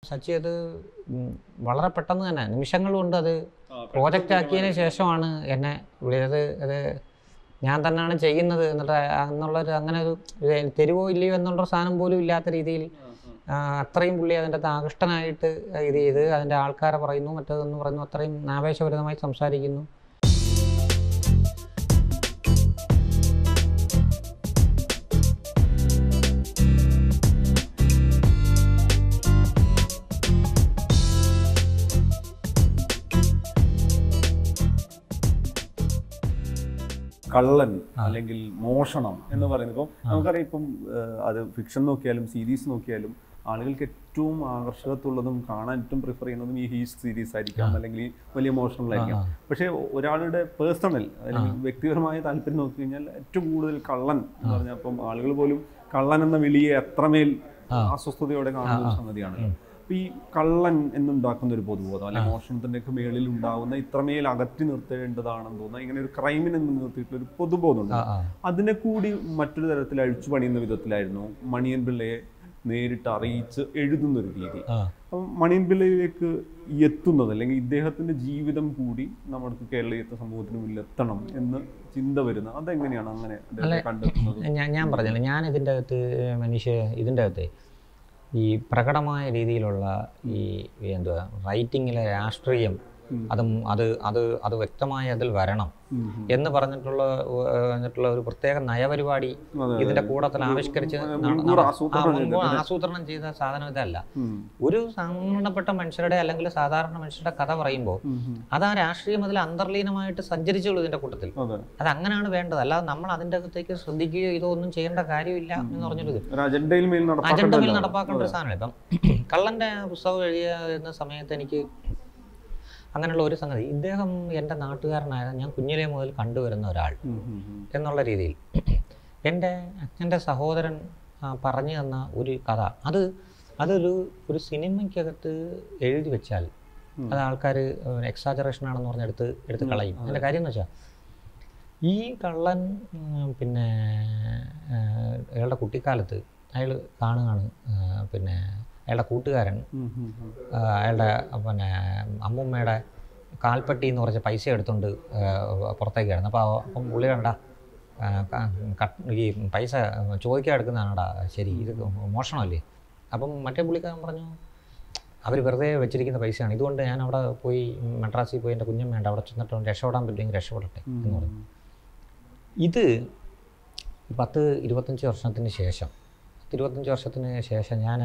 സച്ചി അത് ഉം, വളരെ പെട്ടെന്ന് തന്നെ നിമിഷങ്ങൾ കൊണ്ട് അത് പ്രോജക്റ്റ് ആക്കിയതിന് ശേഷമാണ് എന്നെ വിളിയത് അത് ഞാൻ തന്നെയാണ് ചെയ്യുന്നത് എന്നിട്ട് എന്നുള്ളൊരു അങ്ങനെ ഒരു ഇത് തരുവോ ഇല്ലയോ എന്നുള്ളൊരു സാധനം പോലും ഇല്ലാത്ത രീതിയിൽ ആ, അത്രയും പുള്ളി അതിൻ്റെ അകത്ത് ആകൃഷ്ടനായിട്ട് ഇത് ചെയ്ത് അതിൻ്റെ ആൾക്കാരെ പറയുന്നു മറ്റേതെന്ന് പറയുന്നു അത്രയും ആവേശഭരിതമായി സംസാരിക്കുന്നു കള്ളൻ അല്ലെങ്കിൽ മോഷണം എന്ന് പറയുന്നത് ഇപ്പം നമുക്കറിയാം ഇപ്പം ഏഹ്, അത് ഫിക്ഷൻ നോക്കിയാലും സീരീസ് നോക്കിയാലും ആളുകൾക്ക് ഏറ്റവും ആകർഷകത്തുള്ളതും കാണാൻ ഏറ്റവും പ്രിഫർ ചെയ്യുന്നതും ഈ ഹീസ് സീരീസ് ആയിരിക്കാം അല്ലെങ്കിൽ ഈ വലിയ മോഷണലായിരിക്കാം പക്ഷേ ഒരാളുടെ പേഴ്സണൽ അല്ലെങ്കിൽ വ്യക്തിപരമായ താല്പര്യം നോക്കി കഴിഞ്ഞാൽ ഏറ്റവും കൂടുതൽ കള്ളൻ എന്ന് പറഞ്ഞാൽ അപ്പം ആളുകൾ പോലും കള്ളൻ എന്ന വിളിയെ എത്രമേൽ അസ്വസ്ഥതയോടെ കാണുന്ന ഒരു സംഗതിയാണ് അപ്പൊ ഈ കള്ളൻ എന്നുണ്ടാക്കുന്ന ഒരു പൊതുബോധം അല്ലെങ്കിൽ മോഷണത്തിന്റെ ഒക്കെ മേളിൽ ഉണ്ടാവുന്ന ഇത്രമേൽ അകറ്റി നിർത്തേണ്ടതാണെന്ന് തോന്നുന്ന ഇങ്ങനെ ഒരു ക്രൈമിനെ മുൻനിർത്തിയിട്ടുള്ള ഒരു പൊതുബോധമുണ്ട് ആ ആ അതിനെ കൂടി മറ്റൊരു തരത്തിൽ അഴിച്ചു പണിയുന്ന വിധത്തിലായിരുന്നു മണിയൻ പിള്ളയെ നേരിട്ട് അറിയിച്ച് എഴുതുന്ന ഒരു രീതി ആ അപ്പം മണിയൻ പിള്ളയിലേക്ക് എത്തുന്നത് അല്ലെങ്കിൽ ഇദ്ദേഹത്തിന്റെ ജീവിതം കൂടി നമ്മൾക്ക് കേരളീയത്തെ സമൂഹത്തിന് മുന്നിൽ എത്തണം എന്ന് ചിന്ത വരുന്നത് അതെങ്ങനെയാണ് അങ്ങനെ അദ്ദേഹത്തെ കണ്ടെത്തുന്നത് ഞാൻ ഞാൻ പറഞ്ഞല്ലോ ഞാൻ ഇതിൻ്റെ അകത്ത് മനുഷ്യ ഇതിൻ്റെ അകത്ത് ഈ പ്രകടമായ രീതിയിലുള്ള ഈ ഈ എന്തുവാ റൈറ്റിങ്ങിലെ രാഷ്ട്രീയം അതും അത് അത് അത് വ്യക്തമായി അതിൽ വരണം ഉം, എന്ന് പറഞ്ഞിട്ടുള്ള ഏഹ്, പറഞ്ഞിട്ടുള്ള ഒരു പ്രത്യേക നയപരിപാടി അതെ, ഇതിന്റെ കൂടത്തിൽ ആവിഷ്കരിച്ച് നട- മുൻകൂർ നട- ആസൂത്രണം ആ, മുൻകൂർ ആസൂത്രണം ചെയ്ത സാധനം ഇതല്ല ഉം, ഒരു സംഘടനപ്പെട്ട മനുഷ്യരുടെ അല്ലെങ്കിൽ സാധാരണ മനുഷ്യരുടെ കഥ പറയുമ്പോൾ ഉം, ഉം. അത് ആ രാഷ്ട്രീയം അതിൽ അന്തർലീനമായിട്ട് സഞ്ചരിച്ചുള്ളൂ ഇതിന്റെ കൂട്ടത്തിൽ അതെ അത് അങ്ങനെയാണ് വേണ്ടത് അല്ലാതെ നമ്മൾ അതിൻ്റെ അകത്തേക്ക് ശ്രദ്ധിക്കുകയോ ഇതോ ഒന്നും ചെയ്യേണ്ട കാര്യമില്ല എന്ന് പറഞ്ഞൊരു ഇത് ഒരു അജണ്ടയിൽ മേൽ അജണ്ട മേൽ നടപ്പാക്കേണ്ട നടപ്പാക്കേണ്ട ഒരു സാധനമാണ് ഇപ്പം കള്ളൻ്റെ പുസ്തകം എഴുതിയ സമയത്ത് എനിക്ക് അങ്ങനെയുള്ള ഒരു സംഗതി ഇദ്ദേഹം എൻ്റെ നാട്ടുകാരനായ ഞാൻ കുഞ്ഞിലേ മുതൽ കണ്ടുവരുന്ന ഒരാൾ എന്നുള്ള രീതിയിൽ എൻ്റെ അച്ഛൻ്റെ സഹോദരൻ ആ, പറഞ്ഞു തന്ന ഒരു കഥ അത് അതൊരു ഒരു സിനിമയ്ക്കകത്ത് എഴുതി വെച്ചാൽ അത് ആൾക്കാർ എക്സാജറേഷൻ ആണെന്ന് പറഞ്ഞ് എടുത്ത് എടുത്ത് കളയും അതിൻ്റെ കാര്യം എന്ന് വെച്ചാൽ ഈ കള്ളൻ ഉം, പിന്നെ ആ, അയാളുടെ കുട്ടിക്കാലത്ത് അയാൾ കാണുകയാണ് ആ, പിന്നെ അയാളുടെ കൂട്ടുകാരൻ ആ, അയാളുടെ പിന്നെ അമ്മുമ്മയുടെ കാൽപ്പട്ടി എന്ന് കുറച്ച് പൈസ എടുത്തുകൊണ്ട് ആ, പുറത്തേക്ക് കിടന്നു അപ്പോൾ അപ്പം പുള്ളി കണ്ട ആ, ക- കട്ട് ഈ പൈസ ചോദിക്കാൻ എടുക്കുന്നതാണടാ ശരി ഇത് മോഷണമല്ലേ അപ്പം മറ്റേ പുള്ളിക്കാരൻ പറഞ്ഞു അവർ വെറുതെ വെച്ചിരിക്കുന്ന പൈസയാണ് ഇതുകൊണ്ട് ഞാൻ അവിടെ പോയി മദ്രാസിൽ പോയി എൻ്റെ കുഞ്ഞമ്മയുണ്ട് അവിടെ ചെന്നിട്ട് രക്ഷപ്പെടാൻ പറ്റുമെങ്കിൽ രക്ഷപ്പെടട്ടെ എന്ന് പറഞ്ഞു ഇത് പത്ത് ഇരുപത്തഞ്ച് വർഷത്തിന് ശേഷം പത്ത് ഇരുപത്തഞ്ച് വർഷത്തിന് ശേഷം ഞാൻ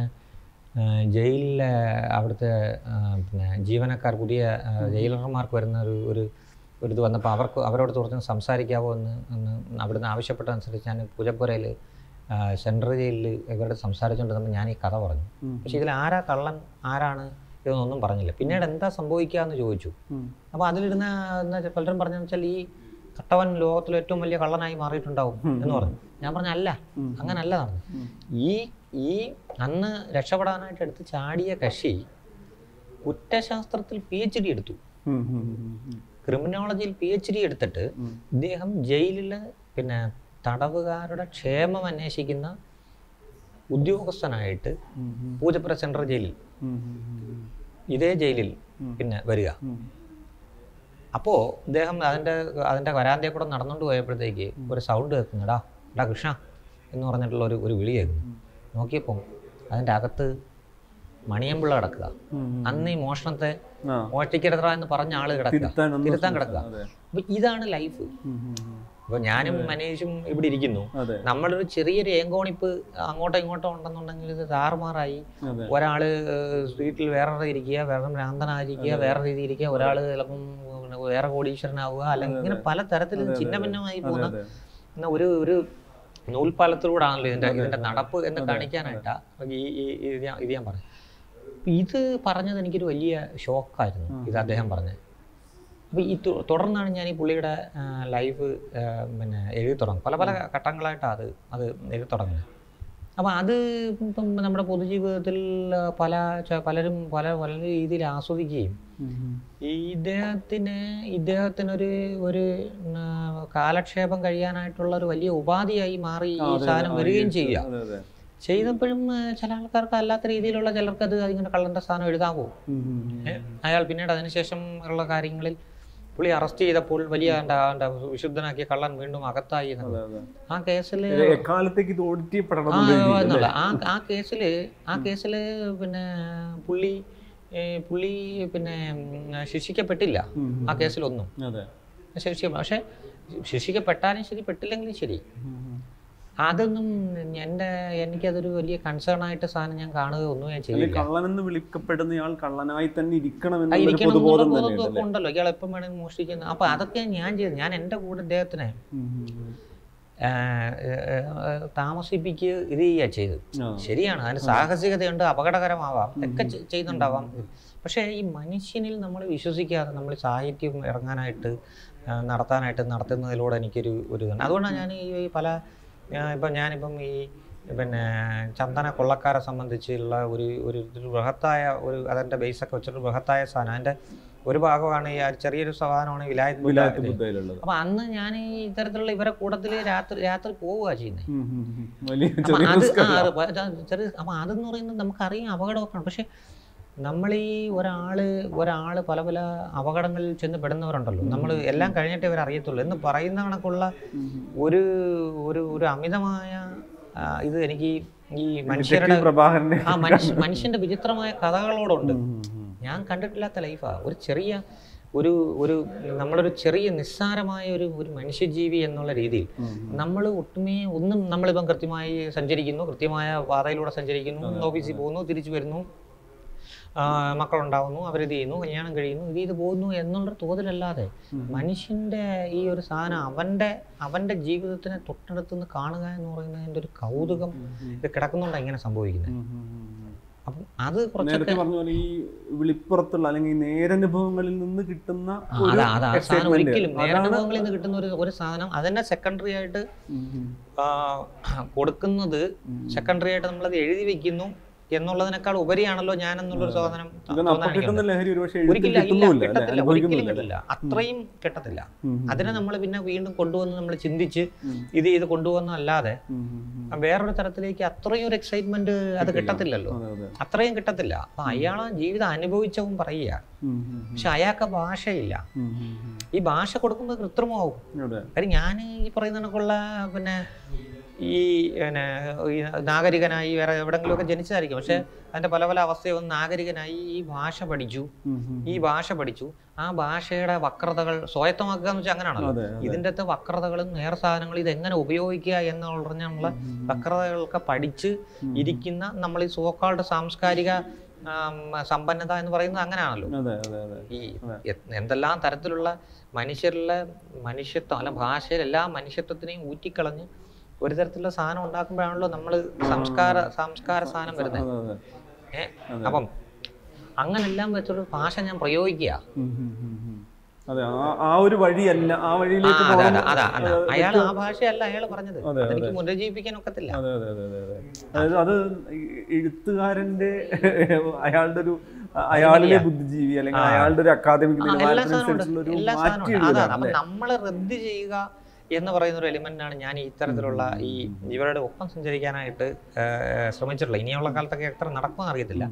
ജയിലിലെ അവിടുത്തെ ആ, പിന്നെ ജീവനക്കാർ പുതിയ ആ, ജയിലർമാർക്ക് വരുന്ന ഒരു ഒരു ഒരു ഇത് വന്നപ്പോൾ അവർക്ക് അവരോട് തുറന്ന് സംസാരിക്കാവോ എന്ന് എന്ന് അവിടുന്ന് ആവശ്യപ്പെട്ടതനുസരിച്ച് ഞാൻ പൂജപ്പുരയിൽ സെൻട്രൽ ജയിലിൽ ഇവരോട് സംസാരിച്ചുകൊണ്ടിരുന്നപ്പോൾ ഞാൻ ഈ കഥ പറഞ്ഞു പക്ഷേ ഇതിൽ ആരാ കള്ളൻ ആരാണ് ഇതൊന്നും പറഞ്ഞില്ല പിന്നീട് എന്താ സംഭവിക്കുക എന്ന് ചോദിച്ചു അപ്പോൾ അതിലിടുന്ന എന്ന് വെച്ചാൽ പലരും പറഞ്ഞതെന്ന് വെച്ചാൽ ഈ കട്ടവൻ ലോകത്തിലെ ഏറ്റവും വലിയ കള്ളനായി മാറിയിട്ടുണ്ടാവും എന്ന് പറഞ്ഞു ഞാൻ പറഞ്ഞു അല്ല അങ്ങനല്ല നടന്നു ഈ ഈ അന്ന് രക്ഷപ്പെടാനായിട്ട് എടുത്ത് ചാടിയ കക്ഷി കുറ്റശാസ്ത്രത്തിൽ പി എച്ച് ഡി എടുത്തു ക്രിമിനോളജിയിൽ പി എച്ച് ഡി എടുത്തിട്ട് ഇദ്ദേഹം ജയിലിൽ പിന്നെ തടവുകാരുടെ ക്ഷേമം അന്വേഷിക്കുന്ന ഉദ്യോഗസ്ഥനായിട്ട് പൂജപ്പുര സെൻട്രൽ ജയിലിൽ ഇതേ ജയിലിൽ പിന്നെ വരിക അപ്പോൾ ഇദ്ദേഹം അതിൻ്റെ അതിൻ്റെ വരാന്തയെ കൂടെ നടന്നുകൊണ്ട് പോയപ്പോഴത്തേക്ക് ഒരു സൗണ്ട് കേൾക്കുന്നു എടാ എടാ കൃഷ്ണ എന്ന് പറഞ്ഞിട്ടുള്ള ഒരു ഒരു വിളി കേൾക്കുന്നു നോക്കിയപ്പോൾ അതിൻ്റെ അകത്ത് മണിയമ്പിള്ള കിടക്കുക അന്ന് ഈ മോഷണത്തെ ആ. മോഷ്ടിക്കരുതറ എന്ന് പറഞ്ഞ ആള് കിടക്കുക തിരുത്താൻ ഒന്നും തിരുത്താൻ കിടക്കുക അതെ. അപ്പൊ ഇതാണ് ലൈഫ് അപ്പൊ ഞാനും മനീഷും ഇവിടെ ഇരിക്കുന്നു അതെ. നമ്മളൊരു ചെറിയൊരു ഏങ്കോണിപ്പ് അങ്ങോട്ടോ ഇങ്ങോട്ടോ ഉണ്ടെന്നുണ്ടെങ്കിൽ ഇത് താറുമാറായി അതെ. ഒരാള് സ്ട്രീറ്റിൽ വേറെ ഇരിക്കുക വേറെ ഭ്രാന്തനായിരിക്കുക വേറെ രീതി ഇരിക്കുക ഒരാള് ചിലപ്പം പിന്നെ വേറെ കോടീശ്വരനാവുക അല്ലെങ്കിൽ ഇങ്ങനെ പല തരത്തിൽ ഇത് ഛിന്ന ഭിന്നമായി പോകുന്ന അതെ. എന്ന ഒരു ഒരു നൂൽപ്പാലത്തിലൂടെയാണല്ലോ ഇതിന്റെ ഇതിന്റെ നടപ്പ് എന്ന് കാണിക്കാനായിട്ടാ ഈ ഈ- ഈ ഇത് ഞാൻ- ഇത് ഞാൻ പറഞ്ഞു അപ്പൊ ഇത് പറഞ്ഞത് എനിക്കൊരു വലിയ ഷോക്കായിരുന്നു ഇത് അദ്ദേഹം പറഞ്ഞത് അപ്പോൾ ഈ തു- തുടർന്നാണ് ഞാൻ ഈ പുള്ളിയുടെ ലൈഫ് പിന്നെ എഴുതി തുടങ്ങും പല പല ഘട്ടങ്ങളായിട്ടാണ് അത് അത് എഴുതി തുടങ്ങുന്നത് അപ്പോൾ അത് ഇപ്പം നമ്മുടെ പൊതുജീവിതത്തിൽ ആ, പല ച- പലരും പല പല രീതിയിൽ ആസ്വദിക്കുകയും ഈ ഇദ്ദേഹത്തിന് ഇദ്ദേഹത്തിനൊരു ഒരു ഉം, ആ, കാലക്ഷേപം കഴിയാനായിട്ടുള്ള ഒരു വലിയ ഉപാധിയായി മാറി ഈ സാധനം വരികയും ചെയ്യുക അതെ അതെ ചെയ്തപ്പോഴും ആ, ചില ആൾക്കാർക്ക് അല്ലാത്ത രീതിയിലുള്ള ചിലർക്ക് അത് ഇങ്ങനെ കള്ളൻ്റെ സ്ഥാനം എഴുതാവോ ഏ? അയാൾ പിന്നീട് അതിനുശേഷം ഉള്ള കാര്യങ്ങളിൽ പുള്ളി അറസ്റ്റ് ചെയ്തപ്പോൾ വലിയ എന്താ എന്താ വിശുദ്ധനാക്കിയ കള്ളൻ വീണ്ടും അകത്തായി എന്നുള്ളത്. ആ കേസിൽ എക്കാലത്തേക്ക് ഇത് ഓഡിറ്റ് ആ ചെയ്യപ്പെടണം എന്നുള്ള ആ ആ കേസിൽ ആ കേസിൽ പിന്നെ പുള്ളി ഏ, പുള്ളി പിന്നെ ഉം, ശിക്ഷിക്കപ്പെട്ടില്ല ആ കേസിലൊന്നും അതെ ശിക്ഷിക്ക പക്ഷെ ശിക്ഷിക്കപ്പെട്ടാലും ശരി പെട്ടില്ലെങ്കിലും ശരി അതൊന്നും എൻ്റെ എനിക്കതൊരു വലിയ കൺസേൺ ആയിട്ട് സാധനം ഞാൻ കാണുക ഒന്നും ഞാൻ അല്ലെങ്കിൽ ചെയ്യില്ല കള്ളനെന്ന് വിളിക്കപ്പെടുന്നയാൾ കള്ളനായി തന്നെ ഇരിക്കണം ആ, എന്നൊരു ഇരിക്കണം പൊതുബോധം എന്നുള്ള തന്നെ ബോധമൊക്കെ ഉണ്ടല്ലോ ഇയാൾ എപ്പം വേണമെങ്കിൽ മോഷ്ടിക്കുന്നത് അപ്പൊ അതൊക്കെ ഞാൻ ചെയ്തു ഞാൻ എൻ്റെ കൂടെ ഇദ്ദേഹത്തിനെ ആ, ഏ, ഏ, താമസിപ്പിക്കുക ഇത് ചെയ്യുക ചെയ്തു ആ. ശരിയാണ് അതിന് സാഹസികതയുണ്ട് അപകടകരമാവാം ഒക്കെ ചെ- ചെയ്യുന്നുണ്ടാവാം പക്ഷേ ഈ മനുഷ്യനിൽ നമ്മൾ വിശ്വസിക്കാതെ നമ്മൾ സാഹിത്യം ഇറങ്ങാനായിട്ട് ആ, നടത്താനായിട്ട് നടത്തുന്നതിലൂടെ എനിക്കൊരു ഒരു ഇതുണ്ട് അതുകൊണ്ടാണ് ഞാൻ ഈ പല ആ, ഇപ്പം ഞാനിപ്പം ഈ പിന്നെ ചന്ദന കൊള്ളക്കാരെ സംബന്ധിച്ചുള്ള ഒരു ഒരു ഒരു ബൃഹത്തായ ഒരു അതിൻ്റെ ബേസൊക്കെ വെച്ചിട്ട് ബൃഹത്തായ സാധനം അതിൻ്റെ ഒരു ഭാഗമാണ് ഈ ആ ചെറിയൊരു സാധനമാണ് വിലായത്ത് വിലായത്ത് ബുദ്ധ. ബുദ്ധയിലുള്ളത് അപ്പൊ അന്ന് ഞാൻ ഈ ഇത്തരത്തിലുള്ള ഇവരെ കൂട്ടത്തിൽ രാത്രി രാത്രി പോവുക ചെയ്യുന്നത് ഉം, ഉം, ഉം. വലിയ അപ്പൊ ചെറിയ അത് risk ആ, അല്ല. അത് പ- അത് ചെറിയ അപ്പൊ അതെന്ന് പറയുന്നത് നമുക്കറിയാം അപകടമൊക്കെയാണ് പക്ഷെ നമ്മൾ ഈ ഒരാള് ഒരാള് പല പല അപകടങ്ങളിൽ ചെന്ന് പെടുന്നവരുണ്ടല്ലോ നമ്മൾ എല്ലാം കഴിഞ്ഞിട്ടേ ഇവർ അറിയത്തുള്ളൂ എന്ന് പറയുന്ന കണക്കുള്ള ഒരു ഒരു ഒരു അമിതമായ ആ, ഇത് എനിക്ക് ഈ മനുഷ്യരുടെ ടി. പ്രഭാകരന്റെ ആ മനുഷ്യ മനുഷ്യന്റെ വിചിത്രമായ കഥകളോടുണ്ട് ഉം, ഉം. ഞാൻ കണ്ടിട്ടില്ലാത്ത ലൈഫാ ഒരു ചെറിയ ഒരു ഒരു നമ്മളൊരു ചെറിയ നിസ്സാരമായ ഒരു ഒരു മനുഷ്യജീവി എന്നുള്ള രീതിയിൽ നമ്മൾ ഒട്ടുമേ ഒന്നും നമ്മളിപ്പം കൃത്യമായി സഞ്ചരിക്കുന്നു കൃത്യമായ പാതയിലൂടെ സഞ്ചരിക്കുന്നു ഓഫീസിൽ പോകുന്നു തിരിച്ചു വരുന്നു ആ, മക്കളുണ്ടാവുന്നു അവരിത് ചെയ്യുന്നു കല്യാണം കഴിയുന്നു ഇത് ചെയ്ത് പോകുന്നു എന്നുള്ള തോതിലല്ലാതെ മനുഷ്യന്റെ ഈ ഒരു സാധനം അവന്റെ അവന്റെ ജീവിതത്തിനെ തൊട്ടടുത്തുനിന്ന് കാണുക എന്ന് പറയുന്നതിന്റെ ഒരു കൗതുകം ഇത് കിടക്കുന്നുണ്ടാണ് ഇങ്ങനെ സംഭവിക്കുന്നത് ഉം, ഉം, ഉം, ഉം. അപ്പം അത് കുറച്ചൊക്കെ നേരത്തെ പറഞ്ഞ പോലെ ഈ വിളിപ്പുറത്തുള്ള അല്ലെങ്കിൽ നേരനുഭവങ്ങളിൽ നിന്ന് കിട്ടുന്ന ആ, ഒരു അതാ അതാ ആ സാധനം excitement. ഒരിക്കലും അതാണ് നേരനുഭവങ്ങളിൽ നിന്ന് കിട്ടുന്ന ഒരു ഒരു സാധനം അതന്നെ സെക്കൻഡറി ആയിട്ട് ഉം, ഉം. ആ, കൊടുക്കുന്നത് സെക്കൻഡറി ആയിട്ട് നമ്മളത് എഴുതി വെക്കുന്നു എന്നുള്ളതിനേക്കാൾ ഉപരിയാണല്ലോ ഞാൻ എന്നുള്ളൊരു സാധനം ഇതൊന്നും അപ്പൊ കിട്ടുന്ന ലഹരി ഒരുപക്ഷെ എഴുത്തിൽ ഒരിക്കലും ഇല്ല കിട്ടുന്നുമില്ല അല്ലെ കിട്ടത്തില്ല ഒരിക്കലും അനുഭവിക്കുന്നില്ല കിട്ടില്ല അത്രയും കിട്ടത്തില്ല ഉം, അതിനെ നമ്മൾ പിന്നെ വീണ്ടും കൊണ്ടുവന്ന് നമ്മൾ ചിന്തിച്ച് ഇത് ചെയ്ത് കൊണ്ടുവന്നല്ലാതെ ഉം, ഉം, ഉം. വേറൊരു തരത്തിലേക്ക് അത്രയും ഒരു എക്സൈറ്റ്മെന്റ് അത് കിട്ടത്തില്ലല്ലോ അതെ അതെ അത്രയും കിട്ടത്തില്ല അപ്പൊ അയാൾ ആ ജീവിതം അനുഭവിച്ചവും പറയുക ഉം, ഉം, പക്ഷെ അയാൾക്ക് ഭാഷയില്ല ഉം, ഉം, ഉം. ഈ ഭാഷ കൊടുക്കുമ്പോൾ കൃത്രിമമാവും അതെ കാര്യം ഞാൻ ഈ പറയുന്ന കണക്കുള്ള പിന്നെ ഈ പിന്നെ ഈ നാഗരികനായി വേറെ എവിടെങ്കിലുമൊക്കെ ജനിച്ചതായിരിക്കും പക്ഷെ അതിന്റെ പല പല അവസ്ഥയും നാഗരികനായി ഈ ഭാഷ പഠിച്ചു ഉം, ഉം. ഈ ഭാഷ പഠിച്ചു ആ ഭാഷയുടെ വക്രതകൾ സ്വായത്തമാക്കുക എന്ന് വെച്ചാൽ അങ്ങനെയാണല്ലോ അതെ ഇതിൻ്റെ അകത്ത് വക്രതകളും നേർ സാധനങ്ങളും ഇതെങ്ങനെ ഉപയോഗിക്കുക എന്നുള്ള പറഞ്ഞുള്ള വക്രതകളൊക്കെ പഠിച്ച് ഇരിക്കുന്ന നമ്മൾ ഈ സോക്കാളുടെ സാംസ്കാരിക ആം, സമ്പന്നത എന്ന് പറയുന്നത് അങ്ങനെയാണല്ലോ അതെ അതെ അതെ ഈ എ- എന്തെല്ലാം തരത്തിലുള്ള മനുഷ്യരിലെ മനുഷ്യത്വം അല്ല ഭാഷയിൽ എല്ലാ മനുഷ്യത്വത്തിനെയും ഊറ്റിക്കളഞ്ഞ് ഒരു തരത്തിലുള്ള സാധനം ഉണ്ടാക്കുമ്പോഴാണല്ലോ നമ്മൾ സംസ്കാര സംസ്കാര സാധനം വരുന്നത് അതെ അതെ ഏ അപ്പം അങ്ങനെല്ലാം വെച്ചൊരു ഭാഷ ഞാൻ പ്രയോഗിക്കുക ഉം, ഉം, ഉം, ഉം. അതെ ആ- ആ ഒരു വഴിയല്ല ആ ആ, വഴിയിലേക്ക് അതെ, അതെ, പോകണം. അതാ അതാ അയാൾ ആ ഭാഷയല്ല അയാൾ പറഞ്ഞത് അതെ, അതെനിക്ക് പുനരുജ്ജീവിക്കാൻ ഒക്കത്തില്ല അതെ അതെ അതെ അതെ അതെ അതായത് അത് ഈ എഴുത്തുകാരന്റെ അയാളുടെ ഒരു അയാളിലെ ബുദ്ധിജീവി അല്ലെങ്കിൽ അയാളുടെ ഒരു അക്കാദമിക് ആ, എല്ലാ നിലവാരത്തിനനുസരിച്ചുള്ള സാധനമുണ്ട് ഒരു എല്ലാ മാറ്റി സാധനമുണ്ട് അതാണ് എഴുതലാണ് അപ്പൊ അല്ലേ നമ്മൾ റദ്ദ് ചെയ്യുക എന്ന് പറയുന്ന ഒരു എലിമെന്റ് ആണ് ഞാൻ ഈ ഇത്തരത്തിലുള്ള ഈ ഇവരുടെ ഒപ്പം സഞ്ചരിക്കാനായിട്ട് ആ, ശ്രമിച്ചിട്ടുള്ളത് ഇനിയുള്ള കാലത്തൊക്കെ എത്ര നടക്കുമെന്ന് അറിയത്തില്ല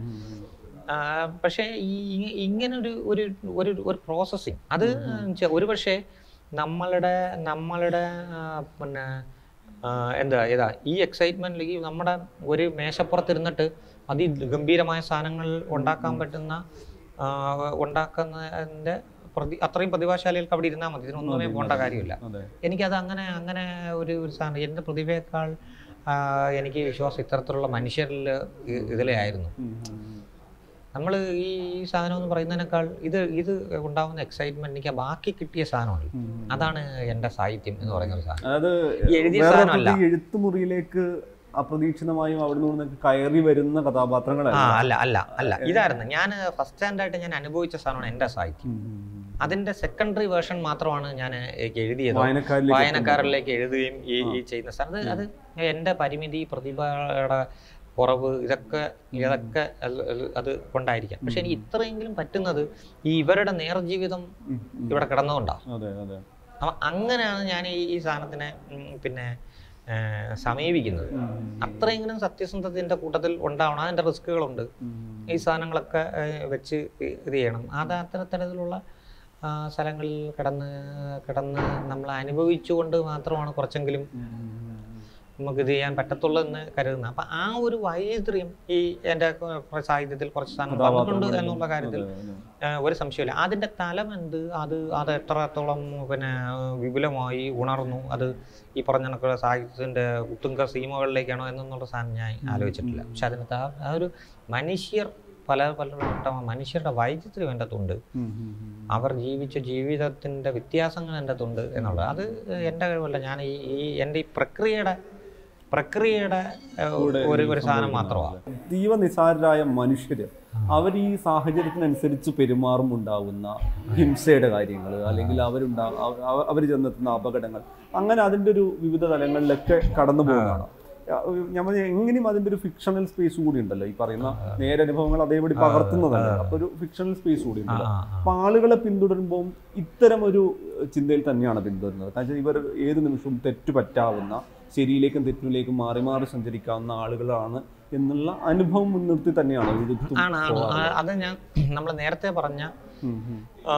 ആ, പക്ഷേ ഈ ഇ- ഇങ്ങനൊരു ഒരു ഒരു ഒരു പ്രോസസ്സിങ് അത് ചെ- ഒരു പക്ഷേ നമ്മളുടെ നമ്മളുടെ ആ, പിന്നെ ആ, എന്താ ഏതാ ഈ എക്സൈറ്റ്മെന്റിലേക്ക് നമ്മുടെ ഒരു മേശപ്പുറത്തിരുന്നിട്ട് അതിഗംഭീരമായ സാധനങ്ങൾ ഉണ്ടാക്കാൻ പറ്റുന്ന ആ, ഉണ്ടാക്കുന്നതിൻ്റെ പ്രതി അത്രയും പ്രതിഭാശാലികൾക്ക് അവിടെ ഇരുന്നാൽ മതി ഇതിനൊന്നുമേ പോകേണ്ട കാര്യമില്ല അതെ എനിക്കത് അങ്ങനെ അങ്ങനെ ഒരു ഒരു സാധനം എൻ്റെ പ്രതിഭയേക്കാൾ ആ, എനിക്ക് വിശ്വാസം ഇത്തരത്തിലുള്ള മനുഷ്യരിൽ ഇ- ഇതിലേ ആയിരുന്നു ഉം, ഉം, ഉം. നമ്മൾ ഈ ഈ സാധനം എന്ന് പറയുന്നതിനേക്കാൾ ഇത് ഇത് ഉണ്ടാവുന്ന എക്സൈറ്റ്മെന്റ് എനിക്ക് ആ ബാക്കി കിട്ടിയ സാധനമാണ് ഉം, അതാണ് എൻ്റെ സാഹിത്യം എന്ന് പറയുന്ന ഒരു സാധനം അതായത് ഈ എഴുതിയ വേറെ സാധനമല്ല. അർത്ഥത്തിൽ ഈ എഴുത്തുമുറിയിലേക്ക് അപ്രതീക്ഷിതമായും അവിടെ നിന്ന് കയറി വരുന്ന ആ കഥാപാത്രങ്ങളല്ല അല്ല അല്ല അല്ല ഇതായിരുന്നു ഞാൻ ഫസ്റ്റ് ഹാൻഡായിട്ട് ഞാൻ അനുഭവിച്ച സാധനമാണ് എൻ്റെ സാഹിത്യം ഉം, ഉം, ഉം. അതിൻ്റെ സെക്കൻഡറി വേർഷൻ മാത്രമാണ് ഞാൻ എഴുതിയത് വായനക്കാരിലേക്ക് വായനക്കാരിലേക്ക് എഴുതുകയും ഈ ഈ ചെയ്യുന്ന സാധനം അത് അത് എൻ്റെ പരിമിതി പ്രതിഭയുടെ കുറവ് ഇതൊക്കെ ഇതൊക്കെ അത് അത് അത് കൊണ്ടായിരിക്കാം പക്ഷെ എനിക്ക് ഇത്രയെങ്കിലും പറ്റുന്നത് ഈ ഇവരുടെ നേർജീവിതം ഉം, ഉം. ഇവിടെ കിടന്നുകൊണ്ടാണ് അതെ അതെ അപ്പം അങ്ങനെയാണ് ഞാൻ ഈ ഈ സാധനത്തിനെ ഉം, പിന്നെ ഏഹ്, സമീപിക്കുന്നത് അത്രയെങ്കിലും സത്യസന്ധതയുടെ കൂട്ടത്തിൽ ഉണ്ടാവണം അതിൻ്റെ റിസ്കുകളുണ്ട് ഈ സാധനങ്ങളൊക്കെ ഏഹ്, വെച്ച് ഇത് ചെയ്യണം അത് അത്തരത്തിലുള്ള ആ, സ്ഥലങ്ങളിൽ കിടന്ന് കിടന്ന് നമ്മൾ അനുഭവിച്ചുകൊണ്ട് മാത്രമാണ് കുറച്ചെങ്കിലും നമുക്ക് ഇത് ചെയ്യാൻ പറ്റത്തുള്ളൂ എന്ന് കരുതുന്നത് അപ്പം ആ ഒരു വൈദ്യം ഈ എൻ്റെ കുറേ സാഹിത്യത്തിൽ കുറച്ച് സാധനം പറഞ്ഞിട്ടുണ്ട് എന്നുള്ള കാര്യത്തിൽ ഏഹ് ഒരു സംശയമില്ല അതിൻ്റെ തലം എന്ത് അത് അത് എത്രത്തോളം പിന്നെ വിപുലമായി ഉണർന്നു അത് ഈ പറഞ്ഞ കണക്കുള്ള സാഹിത്യത്തിൻ്റെ ഉത്തുംഗ സീമകളിലേക്കാണോ എന്നുള്ള സാധനം ഞാൻ ആലോചിച്ചിട്ടില്ല പക്ഷെ അതിനകത്ത് ആ ആ ഒരു മനുഷ്യർ പല പലവട്ടം മനുഷ്യരുടെ വൈദ്യുതി എൻ്റെ അകത്തുണ്ട് അവർ ജീവിച്ച ജീവിതത്തിൻ്റെ വ്യത്യാസങ്ങൾ എൻ്റെ അകത്തുണ്ട് എന്നുള്ളത് അത് എൻ്റെ കഴിവല്ല ഞാൻ ഈ ഈ എൻ്റെ ഈ പ്രക്രിയയുടെ പ്രക്രിയയുടെ ഏഹ്, ഒരു ഒരു സാധനം മാത്രമാണ് തീവ നിസാരരായ മനുഷ്യര് അവർ ഈ സാഹചര്യത്തിനനുസരിച്ച് പെരുമാറുമുണ്ടാവുന്ന ഹിംസയുടെ കാര്യങ്ങൾ അല്ലെങ്കിൽ അവരുണ്ടാ അവർ ചെന്നെത്തുന്ന അപകടങ്ങൾ അങ്ങനെ അതിൻ്റെ ഒരു വിവിധ തലങ്ങളിലൊക്കെ കടന്നു പോകുന്നതാണ് നമ്മൾ എങ്ങനെയും അതിൻ്റെ ഒരു ഫിക്ഷണൽ സ്പേസ് കൂടി ഉണ്ടല്ലോ ഈ പറയുന്ന നേരനുഭവങ്ങൾ അതേപടി പകർത്തുന്നതല്ല അപ്പൊ ഒരു ഫിക്ഷണൽ സ്പേസ് കൂടി ഉണ്ടല്ലോ ആ, ആ. അപ്പൊ ആളുകളെ പിന്തുടരുമ്പോൾ ഇത്തരം ഒരു ചിന്തയിൽ തന്നെയാണ് പിന്തുടരുന്നത് കാരണം വെച്ചാൽ ഇവർ ഏത് നിമിഷവും തെറ്റു പറ്റാവുന്ന ശരിയിലേക്കും തെറ്റിലേക്കും മാറി മാറി സഞ്ചരിക്കാവുന്ന ആളുകളാണ് എന്നുള്ള അനുഭവം മുൻനിർത്തി തന്നെയാണ് എഴുത്തും ആണ് ആണ് ആ, അത് ഞാൻ നമ്മൾ നേരത്തെ പറഞ്ഞ ഉം, ഉം. ആ,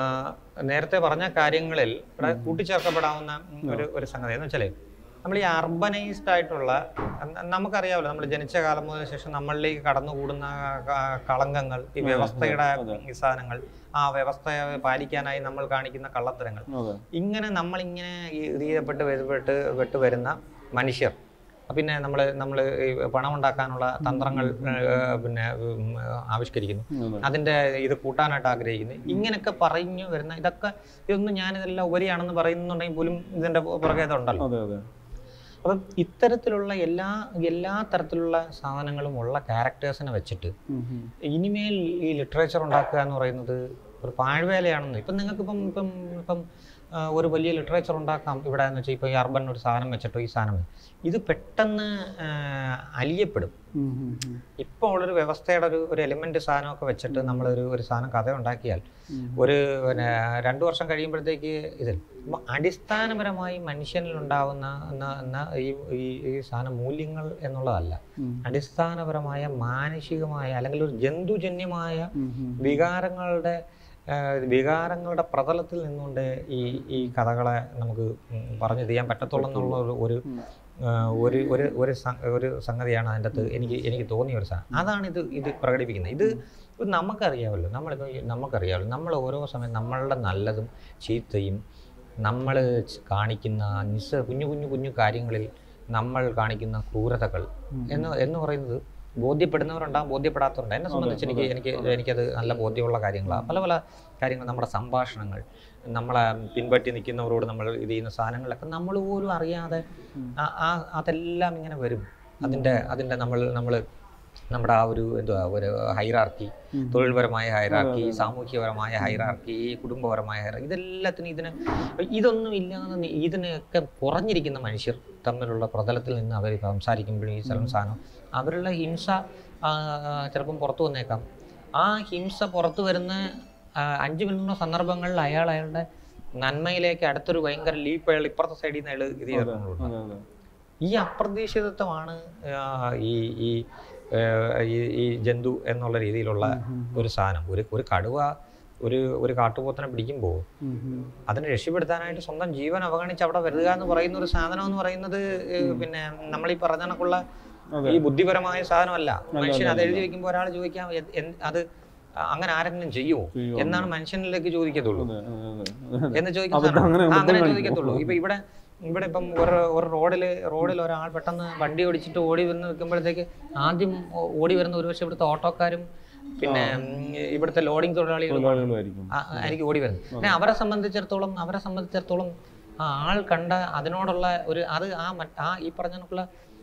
നേരത്തെ പറഞ്ഞ കാര്യങ്ങളിൽ ഇവിടെ കൂട്ടിച്ചേർക്കപ്പെടാവുന്ന ഒരു ഒരു സംഗതി എന്ന് വെച്ചാൽ നമ്മൾ ഈ അർബനൈസ്ഡ് ആയിട്ടുള്ള ന- നമുക്കറിയാമല്ലോ നമ്മൾ ജനിച്ച കാലം മുതൽ ശേഷം നമ്മളിലേക്ക് കടന്നുകൂടുന്ന ക- കളങ്കങ്ങൾ ഈ വ്യവസ്ഥയുടെ ഈ സാധനങ്ങൾ ആ വ്യവസ്ഥയെ പാലിക്കാനായി നമ്മൾ കാണിക്കുന്ന കള്ളത്തരങ്ങൾ അതെ ഇങ്ങനെ നമ്മളിങ്ങനെ ഈ ഇത് ചെയ്യപ്പെട്ട് വരുപ്പെട്ട് പെട്ട് വരുന്ന മനുഷ്യർ പിന്നെ നമ്മൾ നമ്മൾ ഈ പണം ഉണ്ടാക്കാനുള്ള തന്ത്രങ്ങൾ ഏഹ്, പിന്നെ ഉം, ആവിഷ്കരിക്കുന്നു അതെ. അതിൻ്റെ ഇത് കൂട്ടാനായിട്ട് ആഗ്രഹിക്കുന്നു ഇങ്ങനെയൊക്കെ പറഞ്ഞു വരുന്ന ഇതൊക്കെ ഇതൊന്നും ഞാനിതെല്ലാം ഉപരിയാണെന്ന് പറയുന്നുണ്ടെങ്കിൽ പോലും ഇതിൻ്റെ പുറകെ ഇതുണ്ടല്ലോ അതെ അതെ അപ്പം ഇത്തരത്തിലുള്ള എല്ലാ എല്ലാ തരത്തിലുള്ള സാധനങ്ങളും ഉള്ള ക്യാരക്ടേഴ്സിനെ വെച്ചിട്ട് ഉം, ഉം. ഇനിമേൽ ഈ ലിറ്ററേച്ചർ ഉണ്ടാക്കുക എന്ന് പറയുന്നത് ഒരു പാഴ്വേലയാണെന്ന് ഇപ്പം നിങ്ങൾക്കിപ്പം ഇപ്പം ഇപ്പം ആ, ഒരു വലിയ ലിറ്ററേച്ചർ ഉണ്ടാക്കാം ഇവിടെ എന്ന് വെച്ചാൽ ഇപ്പോൾ ഈ അർബൻ ഒരു സാധനം വെച്ചിട്ടോ ഈ സാധനം ഇത് പെട്ടെന്ന് ആ, അലിയപ്പെടും ഉം, ഉം, ഉം. ഇപ്പോൾ ഉള്ളൊരു വ്യവസ്ഥയുടെ ഒരു ഒരു എലിമെന്റ് സാധനമൊക്കെ വെച്ചിട്ട് നമ്മളൊരു ഒരു സാധനം കഥ ഉണ്ടാക്കിയാൽ ഒരു പിന്നെ രണ്ടു വർഷം കഴിയുമ്പോഴത്തേക്ക് ഇത് അപ്പം അടിസ്ഥാനപരമായി മനുഷ്യനിൽ ഉണ്ടാവുന്ന ന- ന- ഈ ഈ- ഈ സാധനം മൂല്യങ്ങൾ എന്നുള്ളതല്ല ഉം. അടിസ്ഥാനപരമായ മാനസികമായ അല്ലെങ്കിൽ ഒരു ജന്തുജന്യമായ ഉം, ഉം. വികാരങ്ങളുടെ ആ, വികാരങ്ങളുടെ പ്രതലത്തിൽ നിന്നുകൊണ്ട് ഈ ഈ കഥകളെ നമുക്ക് ഉം പറഞ്ഞു ചെയ്യാൻ പറ്റത്തുള്ളൂ എന്നുള്ള ഒരു ഒരു ആ, ഒരു ഒരു ഒരു സ- ഒരു സംഗതിയാണ് അതിൻ്റെ അകത്ത് എനിക്ക് എനിക്ക് തോന്നിയ ഒരു സാധനം അതാണ് ഇത് ഇത് പ്രകടിപ്പിക്കുന്നത് ഇത് ഇത് നമുക്കറിയാമല്ലോ നമ്മളിപ്പോൾ ഈ നമുക്കറിയാമല്ലോ നമ്മൾ ഓരോ സമയം നമ്മളുടെ നല്ലതും ചീത്തയും നമ്മൾ കാണിക്കുന്ന നിസ്സ കുഞ്ഞു കുഞ്ഞു കുഞ്ഞു കാര്യങ്ങളിൽ നമ്മൾ കാണിക്കുന്ന ക്രൂരതകൾ എന്ന് എന്ന് പറയുന്നത് ബോധ്യപ്പെടുന്നവരുണ്ടാകും ബോധ്യപ്പെടാത്തവരുണ്ട് എന്നെ സംബന്ധിച്ച് എനിക്ക് എനിക്ക് എനിക്കത് നല്ല ബോധ്യമുള്ള കാര്യങ്ങളാണ് പല പല കാര്യങ്ങൾ നമ്മുടെ സംഭാഷണങ്ങൾ നമ്മളെ പിൻപറ്റി നിൽക്കുന്നവരോട് നമ്മൾ ഇത് ചെയ്യുന്ന സാധനങ്ങളൊക്കെ നമ്മൾ പോലും അറിയാതെ ആ- ആ അതെല്ലാം ഇങ്ങനെ വരും അതിൻ്റെ അതിൻ്റെ നമ്മൾ നമ്മൾ നമ്മുടെ ആ ഒരു എന്തുവാ ഒരു ഹൈറാർക്കി തൊഴിൽപരമായ ഹൈറാർക്കി സാമൂഹ്യപരമായ ഹൈറാർക്കി കുടുംബപരമായ ഹൈറാർക്കി ഇതെല്ലാത്തിനും ഇതിന് ഇതൊന്നും ഇല്ലാതെ നി- ഇതിനൊക്കെ കുറഞ്ഞിരിക്കുന്ന മനുഷ്യർ തമ്മിലുള്ള പ്രതലത്തിൽ നിന്ന് അവർ സംസാരിക്കുമ്പോഴും ഈ സ്ഥലം സാധനം അവരുടെ ഹിംസ ആ, ചിലപ്പം പുറത്തു വന്നേക്കാം ആ ഹിംസ പുറത്തു വരുന്ന ആ, അഞ്ച് മിനിറ്റിൻ്റെ സന്ദർഭങ്ങളിൽ അയാൾ അയാളുടെ നന്മയിലേക്ക് അടുത്തൊരു ഭയങ്കര ലീപ്പ് അയാൾ ഇപ്പുറത്തെ സൈഡിൽ നിന്ന് അയാൾ ഇത് ചെയ്തിട്ടുള്ളൂ അതെ അതെ ഈ അപ്രതീക്ഷിതത്വമാണ് ആ, ഈ ഈ ആ, ഈ- ഈ ജന്തു എന്നുള്ള രീതിയിലുള്ള ഒരു സാധനം ഒരു ഒരു കടുവ ഒരു ഒരു കാട്ടുപോത്തനെ പിടിക്കുമ്പോൾ ഉം, ഉം. അതിനെ രക്ഷപ്പെടുത്താനായിട്ട് സ്വന്തം ജീവൻ അവഗണിച്ച് അവിടെ വരിക എന്ന് പറയുന്ന ഒരു സാധനം എന്ന് പറയുന്നത് ഏ, പിന്നെ നമ്മൾ ഈ പറഞ്ഞ കണക്കുള്ള ഈ ബുദ്ധിപരമായ സാധനമല്ല മനുഷ്യൻ അത് എഴുതി വെക്കുമ്പോൾ ഒരാൾ ചോദിക്കാം "എ- എന്ത്- അത് അങ്ങനെ ആരെങ്കിലും ചെയ്യുമോ ചെയ്യുമോ? എന്നാണ് മനുഷ്യനിലേക്ക് ചോദിക്കത്തുള്ളൂ അതെ, അതെ, അതെ. എന്ന് ചോദിക്കുന്ന അബദ്ധം സാധനം. അങ്ങനെ ആ, അബദ്ധം അങ്ങനെ കാണിക്കും. ചോദിക്കത്തുള്ളൂ ഇപ്പൊ ഇവിടെ ഇവിടെ ഇപ്പം ഒരു ഒരു റോഡിൽ റോഡിൽ ഒരാൾ പെട്ടെന്ന് വണ്ടി ഓടിച്ചിട്ട് ഓടി വന്ന് നിൽക്കുമ്പോഴത്തേക്ക് ആദ്യം ഓ- ഓടി വരുന്ന ഒരുപക്ഷെ ഇവിടുത്തെ ഓട്ടോക്കാരും പിന്നെ ഉം, ഇവിടുത്തെ ലോഡിംഗ് തൊഴിലാളികളും തൊഴിലാളികളുമായിരിക്കും ആ- ആയിരിക്കും ഓടി വരുന്നത് പിന്നെ അവരെ സംബന്ധിച്ചിടത്തോളം അവരെ സംബന്ധിച്ചിടത്തോളം ആ ആൾ കണ്ട അതിനോടുള്ള ഒരു അത് ആ മറ്റ് ആ ഈ പറഞ്ഞ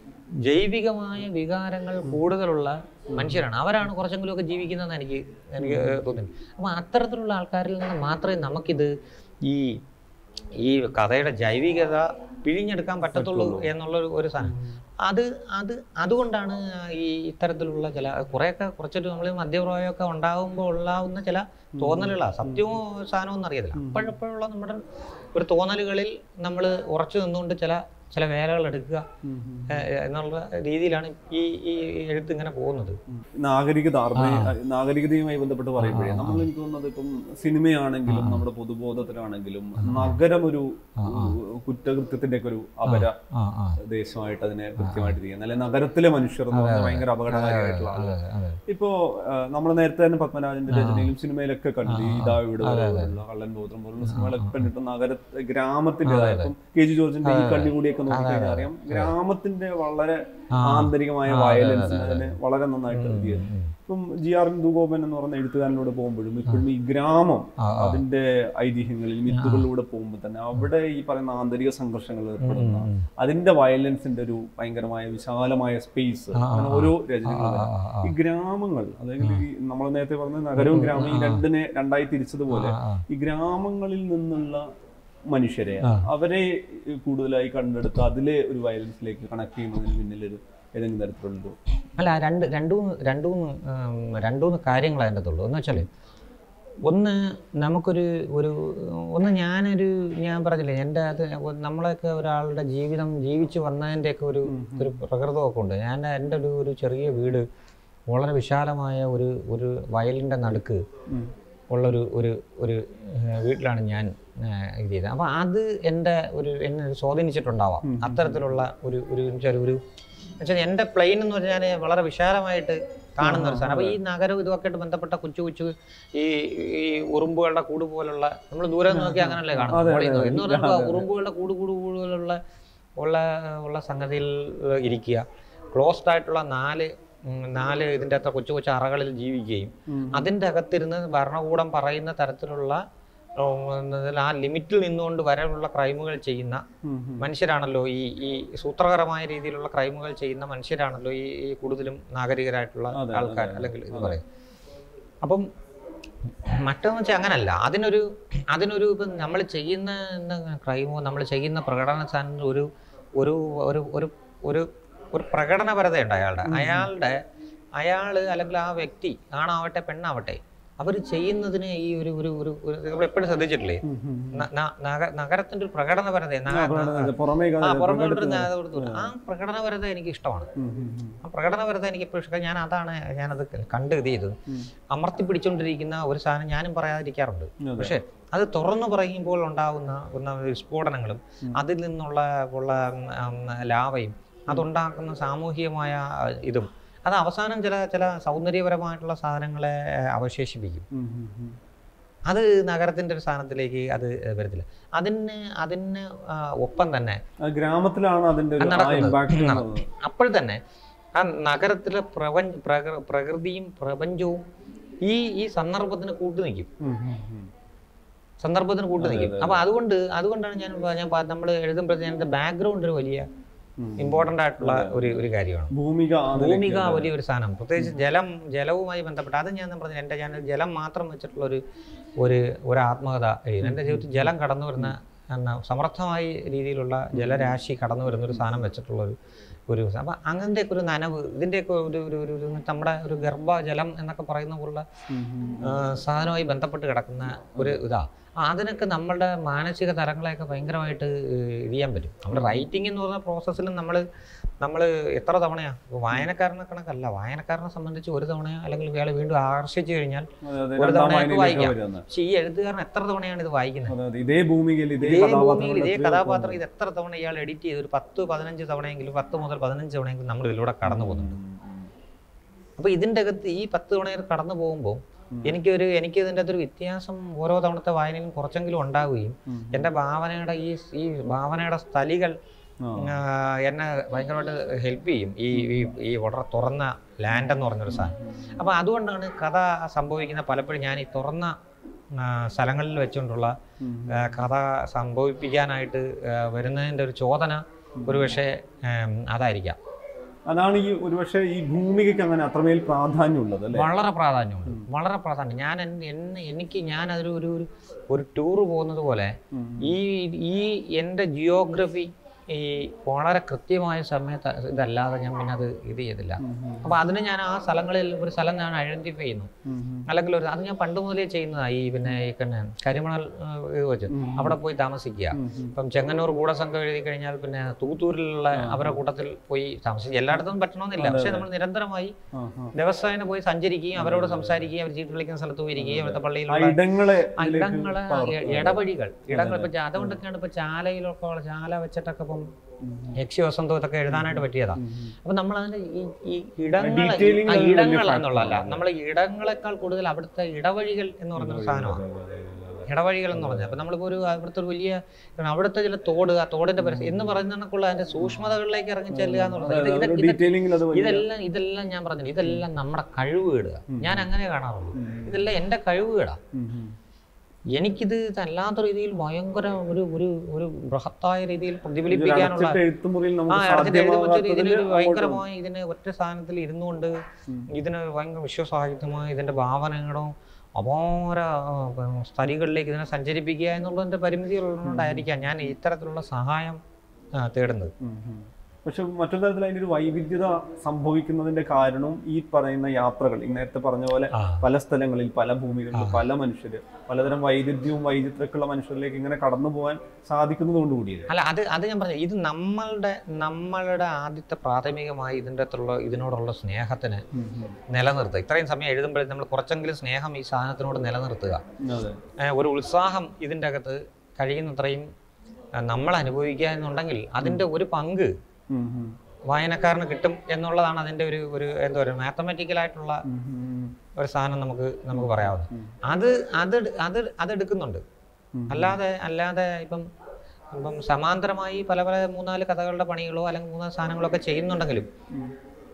ജൈവികമായ വികാരങ്ങൾ കൂടുതലുള്ള മനുഷ്യരാണ് അവരാണ് കുറച്ചെങ്കിലുമൊക്കെ ജീവിക്കുന്നതെന്ന് എനിക്ക് എനിക്ക് തോന്നുന്നു അപ്പോൾ അത്തരത്തിലുള്ള ആൾക്കാരിൽ നിന്ന് മാത്രമേ നമുക്കിത് ഈ ഈ കഥയുടെ ജൈവികത പിഴിഞ്ഞെടുക്കാൻ പറ്റത്തുള്ളൂ എന്നുള്ള ഒരു- ഒരു സാധനം അത് അത് അതുകൊണ്ടാണ് ഈ ഇത്തരത്തിലുള്ള ചില കുറേയൊക്കെ കുറച്ചൊരു നമ്മൾ മധ്യപ്രായമൊക്കെ ഉണ്ടാകുമ്പോൾ ഉണ്ടാവുന്ന ചില തോന്നലുകളാണ് സത്യമോ സാധനമോ ഒന്നും അറിയത്തില്ല അപ്പോഴപ്പോഴുള്ള നമ്മുടെ ഒരു തോന്നലുകളിൽ നമ്മൾ ഉറച്ചു നിന്നുകൊണ്ട് ചില ചില വേലകൾ എടുക്കുക ഉം, ഉം. ഏഹ്, എന്നുള്ള രീതിയിലാണ് ഈ ഈ എഴുത്ത് ഇങ്ങനെ പോകുന്നത് നാഗരികത അർബ- നാഗരികതയുമായി ബന്ധപ്പെട്ട് പറയുമ്പോഴേ നമ്മൾ എനിക്ക് തോന്നുന്നത് ഇപ്പം സിനിമയാണെങ്കിലും നമ്മുടെ പൊതുബോധത്തിലാണെങ്കിലും നഗരം ഒരു കുറ്റകൃത്യത്തിന്റെ ഒക്കെ ഒരു അപര ആ ആ ദേശമായിട്ട് അതിനെ കൃത്യമായിട്ട് ചെയ്യുന്നത് അല്ലെങ്കിൽ നഗരത്തിലെ മനുഷ്യർ എന്ന് പറഞ്ഞാൽ ഭയങ്കര അപകടകാരിയായിട്ടുള്ള ആളുകൾ അതെ അതെ ഇപ്പോ നമ്മൾ നേരത്തെ തന്നെ പത്മരാജന്റെ രചനയിലും സിനിമയിലൊക്കെ കണ്ടു ഈ ഇതാ ഇവിടെ പോലുള്ള കള്ളൻ ഗോത്രം പോലുള്ള സിനിമകളൊക്കെ കണ്ടിട്ട് നഗര ഗ്രാമത്തിൻ്റെതായ ഇപ്പം കെ ജി ജോർജിന്റെ ഈ കണ്ണികൂടിയൊക്കെ നോക്കിക്കഴിഞ്ഞാൽ അറിയാം ഗ്രാമത്തിന്റെ വളരെ ആന്തരികമായ വയലൻസ് അതിനെ വളരെ നന്നായിട്ട് എഴുതിയത് ഇപ്പം ജി ആർ ദുഗോപൻ എന്ന് പറയുന്ന എഴുത്തുകാരനിലൂടെ പോകുമ്പോഴും ഇപ്പോഴും ഈ ഗ്രാമം ആ, ആ. അതിന്റെ ഐതിഹ്യങ്ങളിൽ മിത്തുകളിലൂടെ പോകുമ്പോൾ തന്നെ അവിടെ ഈ പറയുന്ന ആന്തരിക സംഘർഷങ്ങൾ ഏർപ്പെടുന്ന അതിന്റെ വയലൻസിന്റെ ഒരു ഭയങ്കരമായ വിശാലമായ സ്പേസ് അങ്ങനെ ഓരോ രചനകളും ആ, ആ, ഈ ഗ്രാമങ്ങൾ അതായത് ഈ നമ്മൾ നേരത്തെ പറഞ്ഞ നഗരവും ഗ്രാമവും ഈ രണ്ടിനെ രണ്ടായി തിരിച്ചതുപോലെ ആ, ആ. ഈ ഗ്രാമങ്ങളിൽ നിന്നുള്ള മനുഷ്യരെ ആ. അവരെ കൂടുതലായി കണ്ടെടുത്ത് അതിലെ ഒരു വയലൻസിലേക്ക് കണക്ട് ചെയ്യുന്നതിന് പിന്നിൽ ഒരു ഏതെങ്കിലും തരത്തിലുള്ളൊരു അല്ല രണ്ട് രണ്ട് മൂന്ന് രണ്ട് മൂന്ന് ഉം, രണ്ട് മൂന്ന് കാര്യങ്ങൾ അതിൻ്റെ അകത്തുള്ളൂ എന്ന് വെച്ചാൽ ഒന്ന് നമുക്കൊരു ഒരു ഒന്ന് ഞാനൊരു ഞാൻ പറഞ്ഞില്ലേ എൻ്റെ അത് നമ്മളൊക്കെ ഒരാളുടെ ജീവിതം ജീവിച്ചു വന്നതിൻ്റെയൊക്കെ ഒരു ഒരു പ്രകൃതമൊക്കെ ഉണ്ട് ഞാൻ എൻ്റെ ഒരു ഒരു ചെറിയ വീട് വളരെ വിശാലമായ ഒരു ഒരു വയലിൻ്റെ നടുക്ക് ഉം. ഉള്ളൊരു ഒരു ഒരു ഏഹ്, വീട്ടിലാണ് ഞാൻ ഏഹ്, ഇത് ചെയ്തത് അപ്പോൾ അത് എൻ്റെ ഒരു എന്നെ സ്വാധീനിച്ചിട്ടുണ്ടാവാം അത്തരത്തിലുള്ള ഒരു ഒരു വെച്ചാൽ ഒരു വെച്ചാൽ എൻ്റെ പ്ലെയിൻ എന്ന് പറഞ്ഞാൽ വളരെ വിശാലമായിട്ട് കാണുന്ന ഒരു സാധനം അപ്പോൾ ഈ നഗരവും ഇതുമൊക്കെ ആയിട്ട് ബന്ധപ്പെട്ട കൊച്ചു കൊച്ചു ഈ ഈ ഉറുമ്പുകളുടെ കൂട് പോലുള്ള നമ്മൾ ദൂരെ നിന്ന് നോക്കി അങ്ങനല്ലേ കാണുന്നത് മുകളിൽ നിന്ന്. എന്ന് പറഞ്ഞാൽ ഉറുമ്പുകളുടെ കൂട് കൂട് കൂടുതലുള്ള ഉള്ള ഉള്ള സംഗതിയിൽ ഇരിക്കുക ക്ലോസ്ഡ് ആയിട്ടുള്ള നാല് ഉം, നാല് ഇതിൻ്റെ അത്ര കൊച്ചു കൊച്ചു അറകളിൽ ജീവിക്കുകയും അതിൻ്റെ അകത്തിരുന്ന് ഭരണകൂടം പറയുന്ന തരത്തിലുള്ള ഉം, എന്നതിൽ ആ ലിമിറ്റിൽ നിന്നുകൊണ്ട് വരെയുള്ള ക്രൈമുകൾ ചെയ്യുന്ന മനുഷ്യരാണല്ലോ ഈ ഈ സൂത്രകരമായ രീതിയിലുള്ള ക്രൈമുകൾ ചെയ്യുന്ന മനുഷ്യരാണല്ലോ ഈ ഈ കൂടുതലും നാഗരികരായിട്ടുള്ള അതെ, ആൾക്കാർ അല്ലെങ്കിൽ ഇത് പറയും അപ്പം മറ്റൊന്ന് വെച്ചാൽ അങ്ങനല്ല അതിനൊരു അതിനൊരു ഇപ്പം നമ്മൾ ചെയ്യുന്ന ക്രൈമോ നമ്മൾ ചെയ്യുന്ന പ്രകടന സാധനം ഒരു ഒരു ഒരു ഒരു ഒരു ഒരു പ്രകടനപരതയുണ്ട് അയാളുടെ അയാളുടെ അയാൾ അല്ലെങ്കിൽ ആ വ്യക്തി ആണാവട്ടെ പെണ്ണാവട്ടെ അവർ ചെയ്യുന്നതിന് ഈ ഒരു ഒരു ഒരു ഒരു നമ്മൾ എപ്പോഴും ശ്രദ്ധിച്ചിട്ടില്ലേ ന- ന- നഗ- നഗരത്തിന്റെ ഒരു പ്രകടനപരത നഗ- ന- പുറമേ ആ കാണുന്ന പുറമെ പ്രകടനത്തിന് കൊണ്ടുവരുന്ന അത് കൊടുത്തു. ആ പ്രകടനപരത എനിക്ക് ഇഷ്ടമാണ് ഉം, ഉം, ഉം. ആ പ്രകടനപരത എനിക്ക് എപ്പോഴും ഇഷ്ടം ഞാൻ അതാണ് ഞാനത് കണ്ട് ഇത് ചെയ്തത് അമർത്തി പിടിച്ചുകൊണ്ടിരിക്കുന്ന ഒരു സാധനം ഞാനും പറയാതിരിക്കാറുണ്ട് അതെ. പക്ഷേ അത് തുറന്നു പറയുമ്പോൾ ഉണ്ടാകുന്ന ഒന്ന് വിസ്ഫോടനങ്ങളും അതിൽ നിന്നുള്ള ഉള്ള ഉം, ഉം, ലാവയും അതുണ്ടാക്കുന്ന സാമൂഹികമായ ആ, ഇതും അത് അവസാനം ചില ചില സൗന്ദര്യപരമായിട്ടുള്ള സാധനങ്ങളെ അവശേഷിപ്പിക്കും ഉം, ഉം, ഉം. അത് നഗരത്തിന്റെ ഒരു സ്ഥാനത്തിലേക്ക് അത് വരത്തില്ല അതിന് അതിന് ആ, ഒപ്പം തന്നെ ആ ഗ്രാമത്തിലാണ് അതിന്റെ ഒരു ആ നടക്കുന്നത്. ഇമ്പാക്ട് നട- അപ്പോൾ തന്നെ ആ നഗരത്തിലെ പ്രപഞ്ച പ്രകൃ- പ്രകൃതിയും പ്രപഞ്ചവും ഈ ഈ സന്ദർഭത്തിന് കൂട്ടു നിൽക്കും സന്ദർഭത്തിന് കൂട്ടു നിൽക്കും അപ്പൊ അതുകൊണ്ട് അതുകൊണ്ടാണ് ഞാൻ പ- ഞാൻ നമ്മൾ എഴുതുമ്പോഴത്തെ ഞാൻ ബാക്ക്ഗ്രൗണ്ട് ഒരു വലിയ ഇമ്പോർട്ടൻ്റ് ആയിട്ടുള്ള ഒരു ഒരു കാര്യമാണ് ഭൂമിക ആ നിലയ്ക്ക് ഭൂമിക വലിയൊരു സാധനം പ്രത്യേകിച്ച് ജലം ജലവുമായി ബന്ധപ്പെട്ട് അത് ഞാൻ പറഞ്ഞു എൻ്റെ ഞാൻ ജലം മാത്രം വെച്ചിട്ടുള്ള ഒരു ഒരു ഒരു ആത്മകഥ എഴുതി എൻ്റെ ജീവിതത്തിൽ ജലം കടന്നു വരുന്ന എന്ന സമർത്ഥമായ രീതിയിലുള്ള ജലരാശി കടന്നു വരുന്ന ഒരു സാധനം വെച്ചിട്ടുള്ള ഒരു ഒരു അപ്പം അങ്ങനത്തെയൊക്കെ ഒരു നനവ് ഇതിൻ്റെയൊക്കെ ഒരു ഒരു ഒരു ഒരു നമ്മുടെ ഒരു ഗർഭജലം എന്നൊക്കെ പറയുന്ന പോലുള്ള ഉം, ഉം. ആ, സാധനമായി ബന്ധപ്പെട്ട് കിടക്കുന്ന ഒരു ഇതാ ആ, അതിനൊക്കെ നമ്മളുടെ മാനസിക തലങ്ങളെയൊക്കെ ഭയങ്കരമായിട്ട് ഏഹ്, ഇത് ചെയ്യാൻ പറ്റും നമ്മുടെ റൈറ്റിംഗ് എന്ന് പറയുന്ന പ്രോസസ്സിൽ നമ്മൾ നമ്മൾ എത്ര തവണയാ ഇപ്പൊ വായനക്കാരനെ കണക്കല്ല വായനക്കാരനെ സംബന്ധിച്ച് ഒരു തവണയോ അല്ലെങ്കിൽ ഇയാൾ വീണ്ടും ആകർഷിച്ചു കഴിഞ്ഞാൽ അതെ, അതെ, ഒരു രണ്ടാം തവണയൊക്കെ വായനയിലേക്ക് വായിക്കാം വരുന്നത് പക്ഷെ ഈ എഴുത്തുകാരൻ എത്ര തവണയാണ് ഇത് വായിക്കുന്നത് അതെ, അതെ. ഇതേ ഭൂമികയിൽ ഇതേ ഇതേ ഭൂമിയിൽ കഥാപാത്രങ്ങൾ ഇതേ എത്രയോ കഥാപാത്രം ഇത് എത്ര തവണ ഇയാൾ എഡിറ്റ് ചെയ്ത് ഒരു പത്ത് പതിനഞ്ച് തവണയെങ്കിലും പത്ത് മുതൽ പതിനഞ്ച് തവണയെങ്കിലും നമ്മൾ ഇതിലൂടെ കടന്നു പോകുന്നുണ്ട് ഉം, ഉം. അപ്പൊ ഇതിന്റെ അകത്ത് ഈ പത്ത് തവണയിൽ കടന്നു പോകുമ്പോൾ എനിക്കൊരു എനിക്ക് ഇതിൻ്റെ അകത്തൊരു വ്യത്യാസം ഓരോ തവണത്തെ വായനയിലും കുറച്ചെങ്കിലും ഉണ്ടാവുകയും ഉം. എൻ്റെ ഭാവനയുടെ ഈ ഈ ഭാവനയുടെ സ്ഥലികൾ ആ. ആ, എന്നെ ഭയങ്കരമായിട്ട് ഹെൽപ്പ് ചെയ്യും ഈ ഈ- ഈ വളരെ തുറന്ന ലാൻഡ് എന്ന് പറഞ്ഞൊരു സാധനം അപ്പോൾ അതുകൊണ്ടാണ് കഥ സംഭവിക്കുന്ന പലപ്പോഴും ഞാൻ ഈ തുറന്ന ആ, സ്ഥലങ്ങളിൽ വെച്ചുകൊണ്ടുള്ള ഉം. ആ, കഥ സംഭവിപ്പിക്കാനായിട്ട് ആ, വരുന്നതിൻ്റെ ഒരു ചോദന ഒരുപക്ഷെ ഉം, അതായിരിക്കാം അതാണ് ഈ ഒരുപക്ഷെ ഈ ഭൂമികയ്ക്ക് അങ്ങനെ അത്രമേൽ പ്രാധാന്യമുള്ളത് അല്ലേ വളരെ പ്രാധാന്യമുണ്ട് വളരെ പ്രാധാന്യം ഞാൻ എൻ- എന്നെ എനിക്ക് ഞാൻ അതൊരു ഒരു ഒരു- ഒരു ടൂർ പോകുന്നത് പോലെ ഉം. ഈ ഈ എൻ്റെ ജിയോഗ്രഫി ഈ വളരെ കൃത്യമായ സമയത്ത് ഇതല്ലാതെ ഞാൻ പിന്നെ അത് ഇത് ചെയ്തില്ല അപ്പോൾ അതിന് ഞാൻ ആ സ്ഥലങ്ങളിൽ ഒരു സ്ഥലം ഞാൻ ഐഡന്റിഫൈ ചെയ്യുന്നു അല്ലെങ്കിൽ ഒരു അത് ഞാൻ പണ്ട് മുതലേ ചെയ്യുന്നതാണ് ഈ പിന്നെ ഈ പിന്നെ കരിമണൽ ആ, ഇത് വെച്ച് അവിടെ പോയി താമസിക്കുക ഇപ്പം ചെങ്ങന്നൂർ ഗൂഢസംഘം എഴുതി കഴിഞ്ഞാൽ പിന്നെ തൂത്തൂരിലുള്ള അവരുടെ കൂട്ടത്തിൽ പോയി താമസിക്കുക എല്ലായിടത്തും പറ്റണമെന്നില്ല പക്ഷേ നമ്മൾ നിരന്തരമായി ദിവസേന പോയി സഞ്ചരിക്കുകയും അവരോട് സംസാരിക്കുകയും അവർ ചീട്ട് കളിക്കുന്ന സ്ഥലത്ത് പോയിരിക്കുകയും അവിടുത്തെ ആ പള്ളിയിലുള്ള ഇടങ്ങളെ ആ ഇടങ്ങള് ഇ- ഇടവഴികൾ ഇടങ്ങൾ ഇപ്പൊ ജാ- അതുകൊണ്ടൊക്കെയാണ് ഇപ്പൊ ചാലയിലൊക്കെ ഉള്ള ചാല വെച്ചിട്ടൊക്കെ ഇപ്പം യക്ഷിവസന്തോ ഇതൊക്കെ എഴുതാനായിട്ട് പറ്റിയതാ അപ്പൊ നമ്മൾ അതിന്റെ ഈ ഈ ഇടങ്ങൾ Detailing ആ അതിൽ വലിയ ഇടങ്ങൾ factor എന്നുള്ളതല്ല നമ്മൾ ഇടങ്ങളെക്കാൾ കൂടുതൽ അവിടുത്തെ ഇടവഴികൾ എന്ന് പറയുന്ന സാധനമാണ് ഇടവഴികൾ എന്ന് പറഞ്ഞാൽ അപ്പൊ നമ്മളിപ്പോ ഒരു അവിടുത്തെ ഒരു വലിയ കാരണം അവിടുത്തെ ചില തോട് ആ തോടിന്റെ പരിസ്ഥിതി എന്ന് പറയുന്നതിനൊക്കെയുള്ള അതിന്റെ സൂക്ഷ്മതകളിലേക്ക് ഇറങ്ങി ചെല്ലുക എന്നുള്ളത് ഇത് ഇത് ഇത് ഡീറ്റെയിലിംഗിൽ അത് വലിയ ഇതെല്ലാം ഇതെല്ലാം ഞാൻ പറഞ്ഞു ഇതെല്ലാം നമ്മുടെ കഴിവുകേടുക ഞാൻ അങ്ങനെ കാണാറുള്ളൂ ഇതെല്ലാം എൻ്റെ കഴിവുകേടാ ഉം, ഉം. എനിക്കിത് അല്ലാത്ത രീതിയിൽ ഭയങ്കര ഒരു ഒരു ഒരു ബൃഹത്തായ രീതിയിൽ പ്രതിഫലിപ്പിക്കാനുള്ള അടച്ചിട്ട എഴുത്തുമുറിയിൽ ആ നമുക്ക് അടച്ചിട്ട് എഴുതുമ്പോൾ സാധ്യമാകാത്തതിൽ ഇതിനൊരു അങ്ങോട്ട് ഭയങ്കരമായി ഇതിന് ഒറ്റ സ്ഥാനത്തിൽ ഇരുന്നുകൊണ്ട് ഇതിന് ഭയങ്കര വിശ്വസാഹിത്യമായി ഇതിന്റെ ഭാവനകളോ അപാര ആ, സ്ഥലികളിലേക്ക് ഇതിനെ സഞ്ചരിപ്പിക്കുക എന്നുള്ളതിന്റെ പരിമിതികളുള്ളതുകൊണ്ടായിരിക്കാം ഞാൻ ഇത്തരത്തിലുള്ള സഹായം ആ, തേടുന്നത് ഉം, ഉം. പക്ഷെ മറ്റൊരു തരത്തിൽ അതിന്റെ ഒരു വൈവിധ്യത സംഭവിക്കുന്നതിന്റെ കാരണവും ഈ പറയുന്ന യാത്രകൾ ഈ നേരത്തെ പറഞ്ഞ പോലെ ആ. പല സ്ഥലങ്ങളിൽ പല ഭൂമികളിൽ പല മനുഷ്യര് പലതരം വൈവിധ്യവും വൈചിത്രക്കുള്ള മനുഷ്യരിലേക്ക് ഇങ്ങനെ കടന്നു പോകാൻ സാധിക്കുന്നത് കൊണ്ട് കൂടിയത് അല്ല അത് അത് ഞാൻ പറഞ്ഞു ഇത് നമ്മളുടെ നമ്മളുടെ ആദ്യത്തെ പ്രാഥമികമായി ഇതിൻ്റെ അകത്തുള്ള ഇതിനോടുള്ള സ്നേഹത്തിന് നിലനിർത്തുക ഇത്രയും സമയം എഴുതുമ്പോഴേ നമ്മൾ കുറച്ചെങ്കിലും സ്നേഹം ഈ സാധനത്തിനോട് നിലനിർത്തുക അതെ ഏഹ് ഒരു ഉത്സാഹം ഇതിൻ്റെ അകത്ത് കഴിയുന്നത്രയും ഏഹ് നമ്മൾ അനുഭവിക്കുക എന്നുണ്ടെങ്കിൽ അതിൻ്റെ ഒരു പങ്ക് ഉം, ഉം. വായനക്കാരന് കിട്ടും എന്നുള്ളതാണ് അതിൻ്റെ ഒരു ഒരു എന്താ പറയുക മാത്തമാറ്റിക്കലായിട്ടുള്ള ഉം, ഉം, ഒരു സാധനം നമുക്ക് നമുക്ക് പറയാവുന്നത് ഉം. അത് അത് എടു- അത് അതെടുക്കുന്നുണ്ട് ഉം. അല്ലാതെ അല്ലാതെ ഇപ്പം ഇപ്പം സമാന്തരമായി പല പല മൂന്നാല് കഥകളുടെ പണികളോ അല്ലെങ്കിൽ മൂന്നാല് സാധനങ്ങളോ ഒക്കെ ചെയ്യുന്നുണ്ടെങ്കിലും ഉം.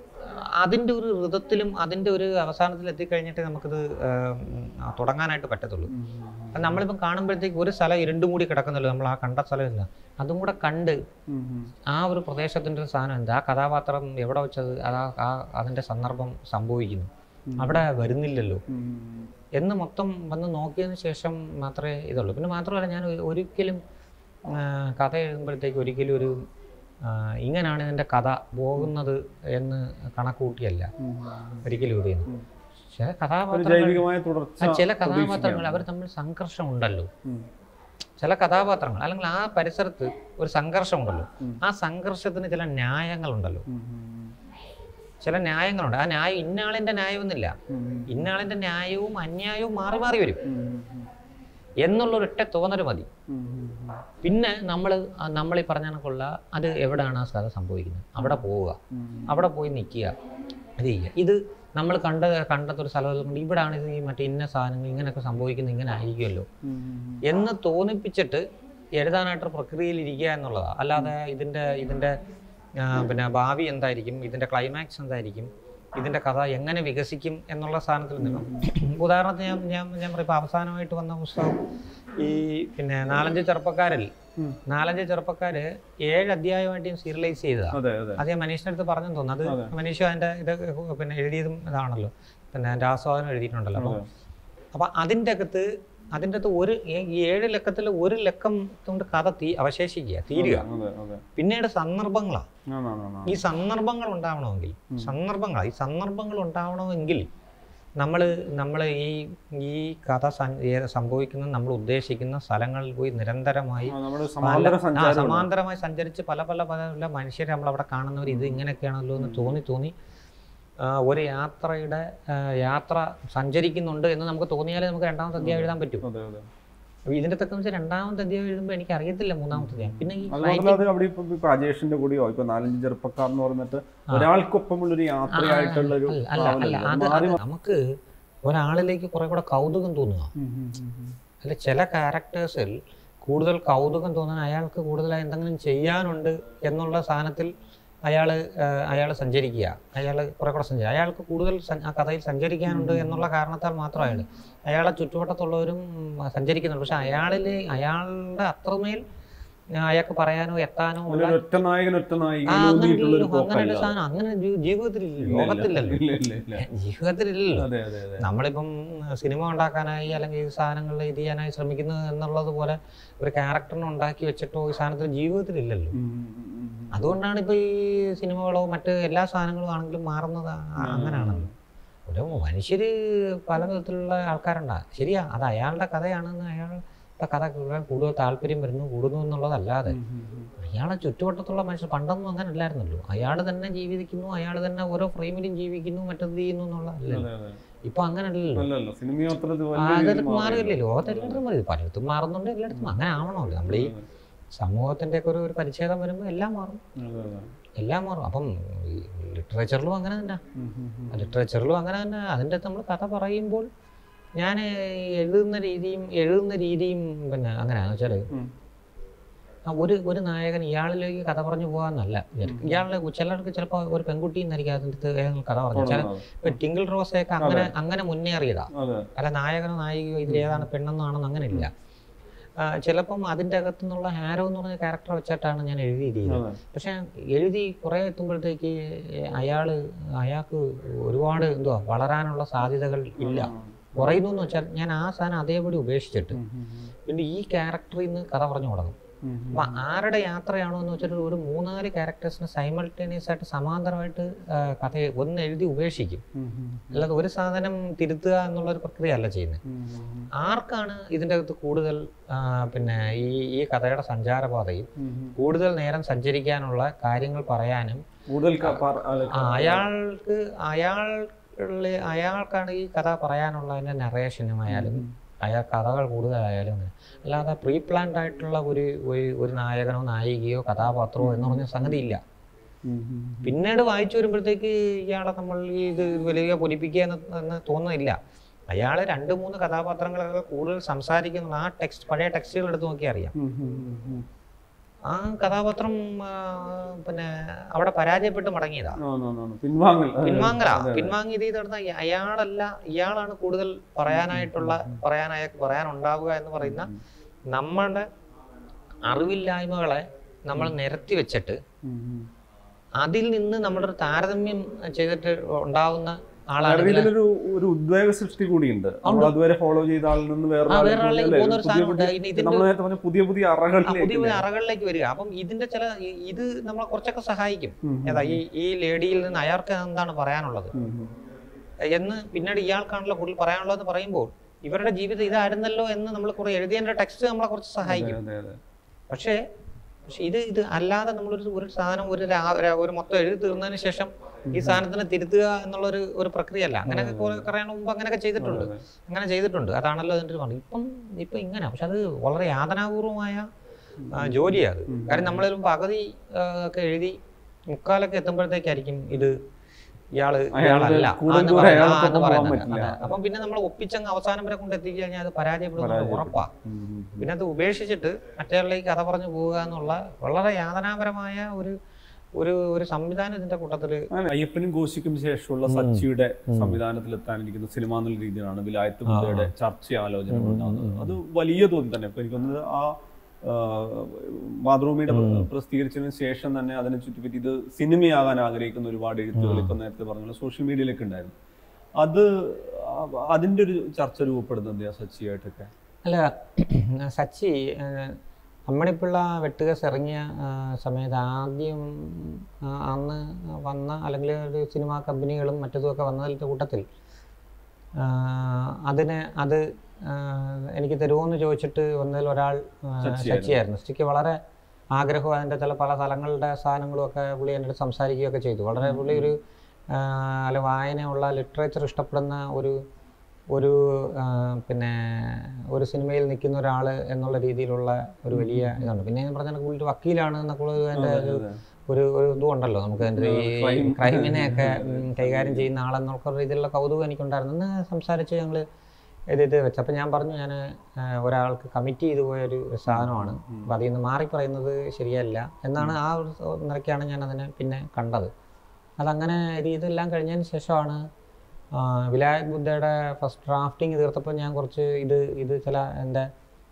അതിൻ്റെ ഒരു ഋതത്തിലും അതിൻ്റെ ഒരു അവസാനത്തിൽ എത്തിക്കഴിഞ്ഞിട്ട് നമുക്കിത് ഏം, ആ, തുടങ്ങാനായിട്ട് പറ്റത്തുള്ളൂ ഉം, ഉം, അപ്പം നമ്മളിപ്പം കാണുമ്പോഴത്തേക്ക് ഒരു സ്ഥലം ഇരുണ്ടും കൂടി കിടക്കുന്നല്ലോ നമ്മൾ ആ കണ്ട സ്ഥലമില്ല അതും കൂടെ കണ്ട് ഉം, ഉം. ആ ഒരു പ്രദേശത്തിൻ്റെ ഒരു സാധനം എന്താ ആ കഥാപാത്രം എവിടെ വെച്ചത് അതാ ആ അതിൻ്റെ സന്ദർഭം സംഭവിക്കുന്നു അവിടെ വരുന്നില്ലല്ലോ ഉം, ഉം. എന്ന് മൊത്തം വന്ന് നോക്കിയതിന് ശേഷം മാത്രമേ ഇതുള്ളൂ പിന്നെ മാത്രമല്ല ഞാൻ ഒ- ഒരിക്കലും ആ, കഥ എഴുതുമ്പോഴത്തേക്ക് ഒരിക്കലും ഒരു ആ, ഇങ്ങനെയാണ് ഇതിൻ്റെ കഥ പോകുന്നത് എന്ന് കണക്കുകൂട്ടിയല്ല ഉം. ഒരിക്കലും ഇത് ചെയ്യുന്നത് ഉം. ചില ഒരു കഥാപാത്രങ്ങൾ ജൈവികമായ തുടർച്ച ആ, ചില കഥാപാത്രങ്ങൾ അവർ തമ്മിൽ സംഘർഷം ഉണ്ടല്ലോ ഉം. ചില കഥാപാത്രങ്ങൾ അല്ലെങ്കിൽ ആ പരിസരത്ത് ഒരു സംഘർഷം ഉണ്ടല്ലോ ഉം. ആ സംഘർഷത്തിന് ചില ന്യായങ്ങളുണ്ടല്ലോ ഉം, ഉം, ചില ന്യായങ്ങളുണ്ട് ആ ന്യായം ഇന്നാളിൻ്റെ ന്യായമൊന്നുമില്ല ഉം. ഉം. ഇന്നാളിൻ്റെ ന്യായവും അന്യായവും മാറി മാറി വരും ഉം, ഉം, എന്നുള്ള ഒരൊറ്റ തോന്നൽ മതി ഉം, ഉം, ഉം. പിന്നെ നമ്മൾ നമ്മൾ ഈ പറഞ്ഞ കണക്കുള്ള അത് എവിടെയാണ് ആ കഥ സംഭവിക്കുന്നത് അവിടെ പോവുക ഉം. അവിടെ പോയി നിൽക്കുക അത് ചെയ്യുക ഇത് നമ്മൾ കണ്ട കണ്ടത്തൊരു സ്ഥലം ഇവിടെയാണ് ഇത് ഈ മറ്റേ ഇന്ന സാധനങ്ങൾ ഇങ്ങനെയൊക്കെ സംഭവിക്കുന്നത് ഇങ്ങനെ ആയിരിക്കുമല്ലോ ഉം, ഉം. എന്ന് തോന്നിപ്പിച്ചിട്ട് എഴുതാനായിട്ട് പ്രക്രിയയിൽ ഇരിക്കുക എന്നുള്ളതാണ് അല്ലാതെ ഇതിൻ്റെ ഇതിൻ്റെ ആ, പിന്നെ ഭാവി എന്തായിരിക്കും ഇതിൻ്റെ ക്ലൈമാക്സ് എന്തായിരിക്കും ഇതിൻ്റെ കഥ എങ്ങനെ വികസിക്കും എന്നുള്ള സ്ഥാനത്തിൽ നിന്നും ഉദാഹരണത്തിന് ഞാൻ ഞാൻ ഞാൻ പറയും ഇപ്പോൾ അവസാനമായിട്ട് വന്ന പുസ്തകം ഈ പിന്നെ നാലഞ്ച് ചെറുപ്പക്കാരിൽ ഉം. നാലഞ്ച് ചെറുപ്പക്കാർ ഏഴ് അധ്യായമായിട്ട് ഞാൻ സീരിയലൈസ് ചെയ്തതാണ് അതെ അതെ അത് ഞാൻ മനീഷിൻ്റെ അടുത്ത് പറഞ്ഞെന്ന് തോന്നുന്നു അതെ. അത് മനീഷ് അതിൻ്റെ ഇത് പിന്നെ എഴുതിയതും ഇതാണല്ലോ പിന്നെ എൻ്റെ ആസ്വാദനം എഴുതിയിട്ടുണ്ടല്ലോ അപ്പോൾ അതെ. അപ്പം അതിൻ്റെ അകത്ത് അതിൻ്റെ അകത്ത് ഒരു ഈ- ഈ ഏഴ് ലക്കത്തിൽ ഒരു ലക്കം കൊണ്ട് കഥ തീ അവശേഷിക്കുക തീരുക അതെ അതെ പിന്നീട് സന്ദർഭങ്ങളാണ് ആ, ആ, ആ, ആ. ഈ സന്ദർഭങ്ങൾ ഉണ്ടാവണമെങ്കിൽ സന്ദർഭങ്ങൾ ഈ സന്ദർഭങ്ങൾ ഉണ്ടാവണമെങ്കിൽ നമ്മൾ നമ്മൾ ഈ ഈ കഥ സൻ- ഏ- സംഭവിക്കുന്ന നമ്മൾ ഉദ്ദേശിക്കുന്ന സ്ഥലങ്ങളിൽ പോയി നിരന്തരമായി ആ, നമ്മുടെ പല സമാന്തര ആ, സഞ്ചാരം സമാന്തരമായി സഞ്ചരിച്ച് പല പല പല മനുഷ്യരെ നമ്മൾ അവിടെ കാണുന്നവർ ഇത് ഇങ്ങനെയൊക്കെയാണല്ലോ എന്ന് തോന്നി തോന്നി ആ, ഒരു യാത്രയുടെ ആ, യാത്ര സഞ്ചരിക്കുന്നുണ്ട് എന്ന് നമുക്ക് തോന്നിയാലേ നമുക്ക് രണ്ടാമത്തെ അധ്യായം എഴുതാൻ പറ്റൂ അതെ അതെ അപ്പൊ ഇതിന്റെ തക്കം വെച്ചാൽ രണ്ടാമത്തെ അധ്യായം എഴുതുമ്പോൾ എനിക്ക് അറിയത്തില്ല മൂന്നാമത്തെ അധ്യായം പിന്നെ ഈ അത് മാത്രമല്ല അത് അവിടെ ഇപ്പൊ ഇപ്പൊ അജേഷിന്റെ കൂടെയോ ഇപ്പൊ നാലഞ്ച് ചെറുപ്പക്കാർ എന്ന് പറഞ്ഞിട്ട് ഒരാൾക്കൊപ്പമുള്ള ഒരു യാത്രയായിട്ടുള്ള ഒരു അല്ല അല്ല അല്ല അത് അത് നമുക്ക് ഒരാളിലേക്ക് കുറെ കൂടെ കൗതുകം തോന്നുക അല്ല ചില ക്യാരക്ടേഴ്സിൽ കൂടുതൽ കൗതുകം തോന്നാൻ അയാൾക്ക് കൂടുതലായി എന്തെങ്കിലും ചെയ്യാനുണ്ട് എന്നുള്ള സാധനത്തിൽ അയാൾ അയാൾ സഞ്ചരിക്കുക അയാൾ കുറെ കൂടെ സഞ്ചരിക്കുക അയാൾക്ക് കൂടുതൽ സഞ്ച- ആ കഥയിൽ സഞ്ചരിക്കാനുണ്ട് എന്നുള്ള കാരണത്താൽ മാത്രം അയാൾ അയാളെ ചുറ്റുവട്ടത്തുള്ളവരും ഉം, സഞ്ചരിക്കുന്നുണ്ട് പക്ഷെ അയാളിൽ അയാളുടെ അത്രമേൽ ഞാൻ അയാൾക്ക് പറയാനോ എത്താനോ അങ്ങനെ ഉള്ള ഒരു ഒറ്റ നായകൻ ഒറ്റ ആ, നായിക അങ്ങനെ ഊന്നിയിട്ടുള്ള ഒരു ഇല്ലല്ലോ. അങ്ങനെ ഒരു പോക്കല്ല സാധനം അങ്ങനെ ജീ- ജീവിതത്തിലില്ല ഇല്ല, ഇല്ല. ലോകത്തില്ലല്ലോ ഇല്ല ഇല്ല ഇല്ല ജീവിതത്തിലില്ലല്ലോ അതെ അതെ അതെ നമ്മളിപ്പം സിനിമ ഉണ്ടാക്കാനായി അല്ലെങ്കിൽ ഈ സാധനങ്ങൾ ഇത് ചെയ്യാനായി ശ്രമിക്കുന്നു എന്നുള്ളത് പോലെ ഒരു ക്യാരക്ടറിനെ ഉണ്ടാക്കി വെച്ചിട്ടോ ഈ സാധനത്തിൽ ജീവിതത്തിലില്ലല്ലോ ഉം, ഉം, ഉം, ഉം. അതുകൊണ്ടാണ് ഇപ്പോൾ ഈ സിനിമകളോ മറ്റ് എല്ലാ സാധനങ്ങളും ആണെങ്കിലും മാറുന്നത് ആ- അങ്ങനെയാണല്ലോ ഒരു മനുഷ്യർ പല വിധത്തിലുള്ള ആൾക്കാരുണ്ടാകും ശരിയാ അത് അയാളുടെ കഥയാണെന്ന് അയാളുടെ കഥ കേൾക്കാൻ കൂടുതൽ താല്പര്യം വരുന്നു കൂടുന്നു എന്നുള്ളതല്ലാതെ ഉം, ഉം, ഉം. അയാളെ ചുറ്റുവട്ടത്തുള്ള മനുഷ്യർ പണ്ടൊന്നും അങ്ങനെ അല്ലായിരുന്നല്ലോ അയാൾ തന്നെ ജീവിക്കുന്നു അയാൾ തന്നെ ഓരോ ഫ്രെയിമിലും ജീവിക്കുന്നു മറ്റത് ചെയ്യുന്നു എന്നുള്ളതല്ലല്ലോ അതെ അതെ ഇപ്പൊ അങ്ങനെയല്ലല്ലോ അല്ലല്ലോ സിനിമ അത്ര ഇത് വലിയ അതൊക്കെ രീതിയിൽ മാറില്ലേ ലോകത്ത് എല്ലായിടത്തും മാറി പലയിടത്തും മാറുന്നുണ്ട് എല്ലായിടത്തും അങ്ങനെ ആവണമല്ലോ നമ്മൾ ഈ സമൂഹത്തിന്റെ ഒക്കെ ഒരു ഒരു പരിച്ഛേദം വരുമ്പോൾ എല്ലാം മാറും അതെ, അതെ. എല്ലാം മാറും അപ്പം ലിറ്ററേച്ചറിലും അങ്ങനെ തന്നെ ഉം, ഉം, ഉം. ലിറ്ററേച്ചറിലും അങ്ങനെ തന്നെ അതിൻ്റെ നമ്മൾ കഥ പറയുമ്പോൾ ഞാൻ എഴുതുന്ന രീതിയും എഴുതുന്ന രീതിയും പിന്നെ അങ്ങനെയാണെന്ന് വെച്ചാൽ ഉം. ഒരു ഒരു നായകൻ ഇയാളിലേക്ക് കഥ പറഞ്ഞു പോകാന്നല്ല ഇയാളുടെ ചിലർക്ക് ചിലപ്പോൾ ഒരു പെൺകുട്ടി എന്നായിരിക്കും അതിൻ്റെ ഏതെങ്കിലും കഥ പറഞ്ഞു ചില ഇപ്പൊ ടിങ്കിൾ റോസയൊക്കെ അങ്ങനെ അങ്ങനെ മുന്നേറിയതാ അതെ അല്ല നായകനോ നായികയോ ഇതിൽ ഏതാണ് പെണ്ണെന്നാണെന്ന് അങ്ങനെ ഇല്ല ആ, ചിലപ്പം അതിൻ്റെ അകത്തു നിന്നുള്ള ഹാരോ എന്ന് പറഞ്ഞ ക്യാരക്ടർ വെച്ചിട്ടാണ് ഞാൻ എഴുതിയിരിക്കുന്നത് അതെ പക്ഷെ എഴുതി കുറേ എത്തുമ്പോഴത്തേക്ക് അയാൾ അയാൾക്ക് ഒരുപാട് എന്തുവാ വളരാനുള്ള സാധ്യതകൾ ഇല്ല കുറയുന്നു എന്ന് വെച്ചാൽ ഞാൻ ആ സാധനം അതേപടി ഉപേക്ഷിച്ചിട്ട് ഉം, ഉം, ഉം. പിന്നെ ഈ ക്യാരക്ടറിൽ നിന്ന് കഥ പറഞ്ഞു തുടങ്ങും ഉം, ഉം. അപ്പൊ ആരുടെ യാത്രയാണോ എന്ന് വെച്ചിട്ട് ഒരു മൂന്നാല് ക്യാരക്ടേഴ്സിന് സൈമൾട്ടേനിയസ് ആയിട്ട് സമാന്തരമായിട്ട് ആ, കഥ ഒന്ന് എഴുതി ഉപേക്ഷിക്കും ഉം, ഉം, അല്ലാതെ ഒരു സാധനം തിരുത്തുക എന്നുള്ള ഒരു പ്രക്രിയ അല്ല ചെയ്യുന്നത് ഉം, ഉം, ആർക്കാണ് ഇതിൻ്റെ അകത്ത് കൂടുതൽ ആ, പിന്നെ ഈ ഈ കഥയുടെ സഞ്ചാരപാതയും ഉം, ഉം. കൂടുതൽ നേരം സഞ്ചരിക്കാനുള്ള കാര്യങ്ങൾ പറയാനും കൂടുതൽ ക- പറ- ആള് ആ, അയാൾക്ക് അയാൾ അയാൾക്കാണ് ഈ കഥ പറയാനുള്ള അതിൻ്റെ നറേഷനും ആയാലും അയാൾ കഥകൾ കൂടുതലായാലും അങ്ങനെ അല്ലാതെ പ്രീ പ്ലാൻഡ് ആയിട്ടുള്ള ഒരു ഒരു- ഒരു നായകനോ നായികയോ കഥാപാത്രമോ എന്ന് പറഞ്ഞ സംഗതി ഇല്ല ഉം, ഉം. പിന്നീട് വായിച്ചു വരുമ്പോഴത്തേക്ക് ഇയാളെ നമ്മൾ ഈ ഇത് വലിയ പൊലിപ്പിക്കുക എന്ന് എന്ന് തോന്നുന്നില്ല അയാൾ രണ്ട് മൂന്ന് കഥാപാത്രങ്ങളൊക്കെ കൂടുതൽ സംസാരിക്കുന്നു ആ ടെക്സ്റ്റ് പഴയ ടെക്സ്റ്റുകൾ എടുത്ത് നോക്കിയാൽ അറിയാം ഉം, ഉം, ഉം, ഉം. ആ കഥാപാത്രം ആ, പിന്നെ അവിടെ പരാജയപ്പെട്ട് മടങ്ങിയതാ ആ, ആ, ആ, ആ. പിൻവാങ്ങൽ അതെ, പിൻവാങ്ങല അതെ, അതെ. പിൻവാങ്ങി ഇത് നടന്ന അയാളല്ല ഇയാളാണ് കൂടുതൽ പറയാനായിട്ടുള്ള പറയാനായ പറയാനുണ്ടാവുക എന്ന് പറയുന്ന നമ്മളുടെ അറിവില്ലായ്മകളെ നമ്മൾ നിരത്തി വെച്ചിട്ട് ഉം, ഉം. അതിൽ നിന്ന് നമ്മളൊരു താരതമ്യം ചെയ്തിട്ട് ഉണ്ടാവുന്ന ആളാണ് കാരണം ഇതിലൊരു ഒരു ഉദ്വേഗ സൃഷ്ടി കൂടിയുണ്ട് നമ്മൾ അതുവരെ ഫോളോ ചെയ്ത ആളിൽ നിന്ന് വേറെ ആ, ആളിലേക്ക് വേറൊരാളിലേക്ക് അല്ലേ? പോകുന്ന ഒരു പുതിയ സാധനമുണ്ട്. പുതിയ- ഇനി ഇതിന്റെ- നമ്മൾ നേരത്തെ പറഞ്ഞ പുതിയ പുതിയ ആ അറകളിലേക്ക് പുതിയ പുതിയ അറകളിലേക്ക് വരിക അപ്പം ഇതിന്റെ ചില ഈ- ഇത് നമ്മളെ കുറച്ചൊക്കെ സഹായിക്കും ഉം, ഏതാ ഈ ഈ ലേഡിയിൽ നിന്ന് അയാൾക്ക് എന്താണ് പറയാനുള്ളത് ഉം, ഉം. എന്ന് പിന്നീട് ഇയാൾക്കാണല്ലോ കൂടുതൽ പറയാനുള്ളത് പറയുമ്പോൾ ഇവരുടെ ജീവിതം ഇതായിരുന്നല്ലോ എന്ന് നമ്മൾ കുറെ എഴുതിയതിന്റെ ടെക്സ്റ്റ് നമ്മളെ കുറച്ച് സഹായിക്കും അതെ അതെ പക്ഷേ പക്ഷെ ഇത് ഇത് അല്ലാതെ നമ്മളൊരു ഒരു സാധനം ഒരു രാ- ഒരു- ഒരു മൊത്തം എഴുതി തീർന്നതിന് ശേഷം ഈ സാധനത്തിനെ തിരുത്തുക എന്നുള്ളൊരു ഒരു പ്രക്രിയ അല്ല അങ്ങനെയൊക്കെ കുറെ കുറേ മുമ്പ് അങ്ങനെയൊക്കെ ചെയ്തിട്ടുണ്ട് അതെ. അങ്ങനെ ചെയ്തിട്ടുണ്ട് അതാണല്ലോ അതിൻ്റെ ഒരു പണി ഇപ്പം ഇപ്പം ഇങ്ങനെ പക്ഷെ അത് വളരെ യാതനാപൂർവമായ ആ, ജോലിയാണ് അത് കാര്യം നമ്മളിലും പകുതി ആ, ഒക്കെ എഴുതി മുക്കാലൊക്കെ എത്തുമ്പോഴത്തേക്കായിരിക്കും ഇത് ഇയാള് അയാളുടെ ഇയാളല്ല കൂടുതൽ ആ എന്ന് ദൂരം പറയുന്നത്, ആ അയാളൊപ്പം എന്ന് പോകാൻ പറയുന്നത്. പറ്റില്ല. അതെ. അപ്പം പിന്നെ നമ്മൾ ഒപ്പിച്ചങ്ങ് അവസാനം വരെ കൊണ്ട് എത്തിച്ചു കഴിഞ്ഞാൽ അത് പരാജയപ്പെടുന്നത് ഉറപ്പാ ഉം, ഉം. പിന്നെ അത് ഉപേക്ഷിച്ചിട്ട് മറ്റേയാളിലേക്ക് കഥ പറഞ്ഞു പോവുക എന്നുള്ള വളരെ യാതനാപരമായ ഒരു ഒരു ഒരു സംവിധാനം ഇതിന്റെ കൂട്ടത്തില് അങ്ങനെ അയ്യപ്പനും കോശിക്കും ശേഷമുള്ള സച്ചിയുടെ സംവിധാനത്തിൽ എത്താനിരിക്കുന്ന സിനിമ എന്നുള്ള രീതിയിലാണ് വിലായത്ത് ബുദ്ധയുടെ ചർച്ച ആലോചനകൾ ഉണ്ടാകുന്നത് അത് വലിയ തോതിൽ തന്നെ ഇപ്പൊ എനിക്കൊന്നത് ആ ആ, മാതൃഭൂമിയുടെ പ്രസിദ്ധീകരിച്ചതിന് ശേഷം തന്നെ അതിനെ ചുറ്റിപ്പറ്റി ഇത് സിനിമയാകാൻ ആഗ്രഹിക്കുന്ന ഒരുപാട് എഴുത്തുകൾ ഇപ്പൊ നേരത്തെ പറഞ്ഞ സോഷ്യൽ മീഡിയയിലൊക്കെ ഉണ്ടായിരുന്നു അത് ആ- അതിന്റെ ഒരു ചർച്ച രൂപപ്പെടുന്നത് ആ സച്ചിയായിട്ടൊക്കെ അല്ല സച്ചി ഏഹ്, അമ്മണിപ്പിള്ള വെട്ടുകസ് ഇറങ്ങിയ ആ, സമയത്ത് ആദ്യം ആ, അന്ന് വന്ന അല്ലെങ്കിൽ ഒരു സിനിമാ കമ്പനികളും മറ്റതുമൊക്കെ വന്നതിൻ്റെ കൂട്ടത്തിൽ ആ, അതിന് അത് ആ, എനിക്ക് തരുമോ എന്ന് ചോദിച്ചിട്ട് വന്നതിൽ ഒരാൾ ആ, സച്ചിയായിരുന്നു സച്ചിക്ക് വളരെ ആഗ്രഹവും അതിൻ്റെ ചില പല സ്ഥലങ്ങളുടെ സാധനങ്ങളും ഒക്കെ പുള്ളി എൻ്റെ അടുത്ത് സംസാരിക്കുകയൊക്കെ ചെയ്തു വളരെ പുള്ളി ഒരു ആ, അല്ല വായനയുള്ള ലിറ്ററേച്ചർ ഇഷ്ടപ്പെടുന്ന ഒരു ഒരു ആ, പിന്നെ ഒരു സിനിമയിൽ നിൽക്കുന്ന ഒരാൾ എന്നുള്ള രീതിയിലുള്ള ഒരു വലിയ ഇതുണ്ട് പിന്നെ ഞാൻ പറഞ്ഞ പുള്ളി ഒരു വക്കീലാണ് എന്നൊക്കെ ഉള്ള അതിൻ്റെ ഒരു ഒരു ഒരു ഇതും ഉണ്ടല്ലോ നമുക്ക് അതിൻ്റെ ഈ crime. ക്രൈമിനെയൊക്കെ ഉം, കൈകാര്യം ചെയ്യുന്ന ആളെന്നൊക്കെ രീതിയിലുള്ള കൗതുകം എനിക്കുണ്ടായിരുന്നു എന്ന് സംസാരിച്ച് ഞങ്ങൾ ഇത് ഇത് വെച്ച് അപ്പം ഞാൻ പറഞ്ഞു ഞാൻ ഒരാൾക്ക് കമ്മിറ്റ് ചെയ്തു പോയ ഒരു സാധനമാണ് അപ്പം അതിൽ നിന്ന് മാറി പറയുന്നത് ശരിയല്ല എന്നാണ് ആ ഒരു സ- നിലയ്ക്കാണ് ഞാൻ അതിനെ പിന്നെ കണ്ടത് അതങ്ങനെ ഇത് ഇതെല്ലാം കഴിഞ്ഞതിന് ശേഷമാണ് ആ, വിലായത് ബുദ്ധയുടെ ഫസ്റ്റ് ഡ്രാഫ്റ്റിംഗ് തീർത്തപ്പോൾ ഞാൻ കുറച്ച് ഇത് ഇത് ചില എൻ്റെ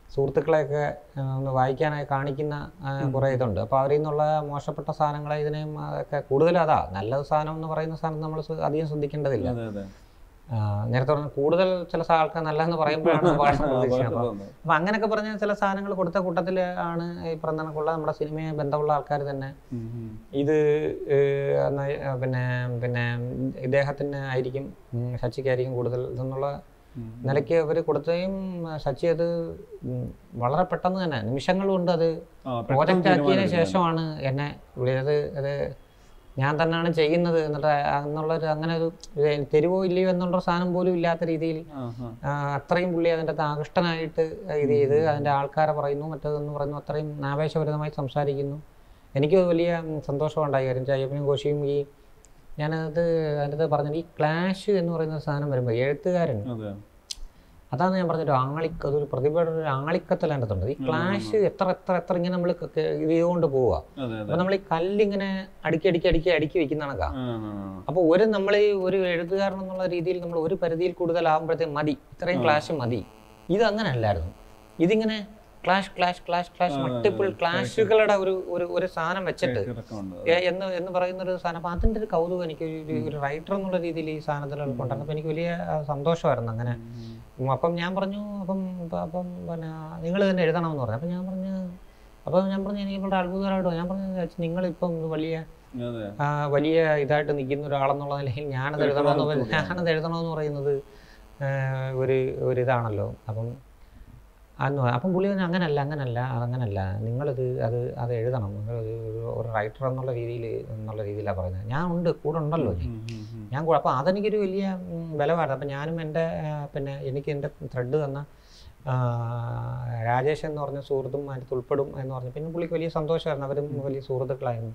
സുഹൃത്തുക്കളെയൊക്കെ ആ, ഒന്ന് വായിക്കാനായി കാണിക്കുന്ന ആ, കുറേ ഇതുണ്ട് അപ്പോൾ അവരിൽ നിന്നുള്ള മോശപ്പെട്ട സാധനങ്ങളെ ഇതിനെയും ഒക്കെ കൂടുതൽ അതാ നല്ല സാധനം എന്ന് പറയുന്ന സാധനം നമ്മൾ അധികം ശ്രദ്ധിക്കേണ്ടതില്ല അതെ അതെ ആ, നേരത്തെ പറഞ്ഞ കൂടുതൽ ചില സാ- ആൾക്കാർ നല്ലതെന്ന് പറയുമ്പോഴാണ് വളരെ പ്രതീക്ഷ അപ്പോൾ അതെ. അപ്പം അങ്ങനെയൊക്കെ പറഞ്ഞ ചില സാധനങ്ങൾ കൊടുത്ത കൂട്ടത്തിൽ ആണ് ഈ പറഞ്ഞ കണക്കുള്ള നമ്മുടെ സിനിമയെ ബന്ധമുള്ള ആൾക്കാർ തന്നെ ഉം, ഉം. ഇത് ഏഹ്, എന്നാ, ഏഹ്, പിന്നെ പിന്നെ ഇദ്ദേഹത്തിന് ആയിരിക്കും ഉം, ശശിക്കായിരിക്കും കൂടുതൽ ഇതെന്നുള്ള ഉം. നിലയ്ക്ക് അവർ കൊടുക്കുകയും ശശി അത് ഉം, വളരെ പെട്ടെന്ന് തന്നെ നിമിഷങ്ങൾ കൊണ്ട് അത് ആ, പെട്ടെന്ന് പ്രോജക്റ്റ് ആക്കിയതിന് തീരുമാനം ശേഷമാണ് എന്നെ വിളിയത് അത് ഞാൻ തന്നെയാണ് ചെയ്യുന്നത് എന്നിട്ട് എന്നുള്ളൊരു അങ്ങനെ ഒരു ഇത് തരുവോ ഇല്ലയോ എന്നുള്ള സാധനം പോലും ഇല്ലാത്ത രീതിയിൽ ആ, ആ. ആ, അത്രയും പുള്ളി അതിൻ്റെ അകത്ത് ആകൃഷ്ടനായിട്ട് ഇത് ചെയ്ത് അതിൻ്റെ ആൾക്കാരെ പറയുന്നു മറ്റേതെന്ന് പറയുന്നു അത്രയും ആവേശഭരിതമായി സംസാരിക്കുന്നു എനിക്ക് വലിയ ഉം, സന്തോഷമുണ്ടായി കാര്യം ചയ്യപ്പനും കോശിയും ഈ ഞാനത് അതിൻ്റെ അകത്ത് പറഞ്ഞത് ഈ ക്ലാഷ് എന്ന് പറയുന്ന സാധനം വരുമ്പോൾ എഴുത്തുകാരൻ അതെ അതാണ് ഞാൻ പറഞ്ഞൊരു ആളിക്ക അതൊരു പ്രതിഭയുടെ ഒരു ആളിക്കത്തിൽ അതിൻ്റെ അകത്തുണ്ട് ഈ ക്ലാഷ് എത്ര എത്ര എത്ര ഇങ്ങനെ നമ്മൾ ഇത് ചെയ്തുകൊണ്ട് പോവുക അതെ അതെ അപ്പോൾ നമ്മൾ ഈ കല്ലിങ്ങനെ അടുക്കി അടുക്കി അടുക്കി അടുക്കി വെക്കുന്ന കണക്കാ ആ, ആ, ആ. അപ്പോൾ ഒരു നമ്മൾ ഈ ഒരു എഴുത്തുകാരൻ എന്നുള്ള രീതിയിൽ നമ്മൾ ഒരു പരിധിയിൽ കൂടുതലാകുമ്പോഴത്തേക്കും മതി ഇത്രയും ക്ലാഷ് മതി ഇത് അങ്ങനെ അല്ലായിരുന്നു ഇതിങ്ങനെ clash clash clash clash multiple ക്ലാഷുകളുടെ ഒരു ഒരു ഒരു സാധനം വെച്ചിട്ട് ഇറക്കമുണ്ട്. ഏ- എന്ന് എന്ന് പറയുന്ന ഒരു സാധനം അപ്പം അതിൻ്റെ ഒരു കൗതുകം എനിക്ക് ഒരു- ഒരു- ഒരു റൈറ്റർ എന്നുള്ള രീതിയിൽ ഈ സാധനത്തിൽ കൊണ്ടുവരണം അപ്പം എനിക്ക് വലിയ ആ, സന്തോഷമായിരുന്നു അങ്ങനെ ഉം, അപ്പം ഞാൻ പറഞ്ഞു അപ്പം ഇപ്പം- അപ്പം പിന്നെ നിങ്ങൾ തന്നെ എഴുതണമെന്ന് പറഞ്ഞു അപ്പം ഞാൻ പറഞ്ഞു അപ്പം ഞാൻ പറഞ്ഞു എനിക്ക് വളരെ അത്ഭുതമായിട്ടോ ഞാൻ പറഞ്ഞു നിങ്ങളിപ്പം വലിയ അതെ ആ, വലിയ ഇതായിട്ട് നിൽക്കുന്ന ഒരാളെന്നുള്ള നിലയിൽ ഞാനത് എഴുതണമെന്ന് പറ- ഞാനത് എഴുതണമെന്ന് പറയുന്നത് ആ, ഒരു ഒരു ഇതാണല്ലോ അപ്പം അന്ന് പറ- അപ്പം പുള്ളി പറഞ്ഞു അങ്ങനല്ല അങ്ങനല്ല അതങ്ങനല്ല നിങ്ങളിത് അത് അത് എഴുതണം നിങ്ങളൊരു ഒരു- ഒരു റൈറ്റർ എന്നുള്ള രീതിയിൽ എന്നുള്ള രീതിയിലാണ് പറയുന്നത് ഞാൻ ഉണ്ട് കൂടെ ഉണ്ടല്ലോ ഞാൻ ഉം, ഉം, ഉം. ഞാൻ കൂടെ അപ്പോൾ അതെനിക്കൊരു വലിയ ഉം, ബലമായിരുന്നു അപ്പം ഞാനും എൻ്റെ ആ, പിന്നെ എനിക്ക് എൻ്റെ ത്രെഡ് തന്ന ആ, രാജേഷ് എന്ന് പറഞ്ഞ സുഹൃത്തും അതിനകത്ത് ഉൾപ്പെടും എന്ന് പറഞ്ഞു പിന്നെ പുള്ളിക്ക് വലിയ സന്തോഷമായിരുന്നു അവരും വലിയ സുഹൃത്തുക്കളായിരുന്നു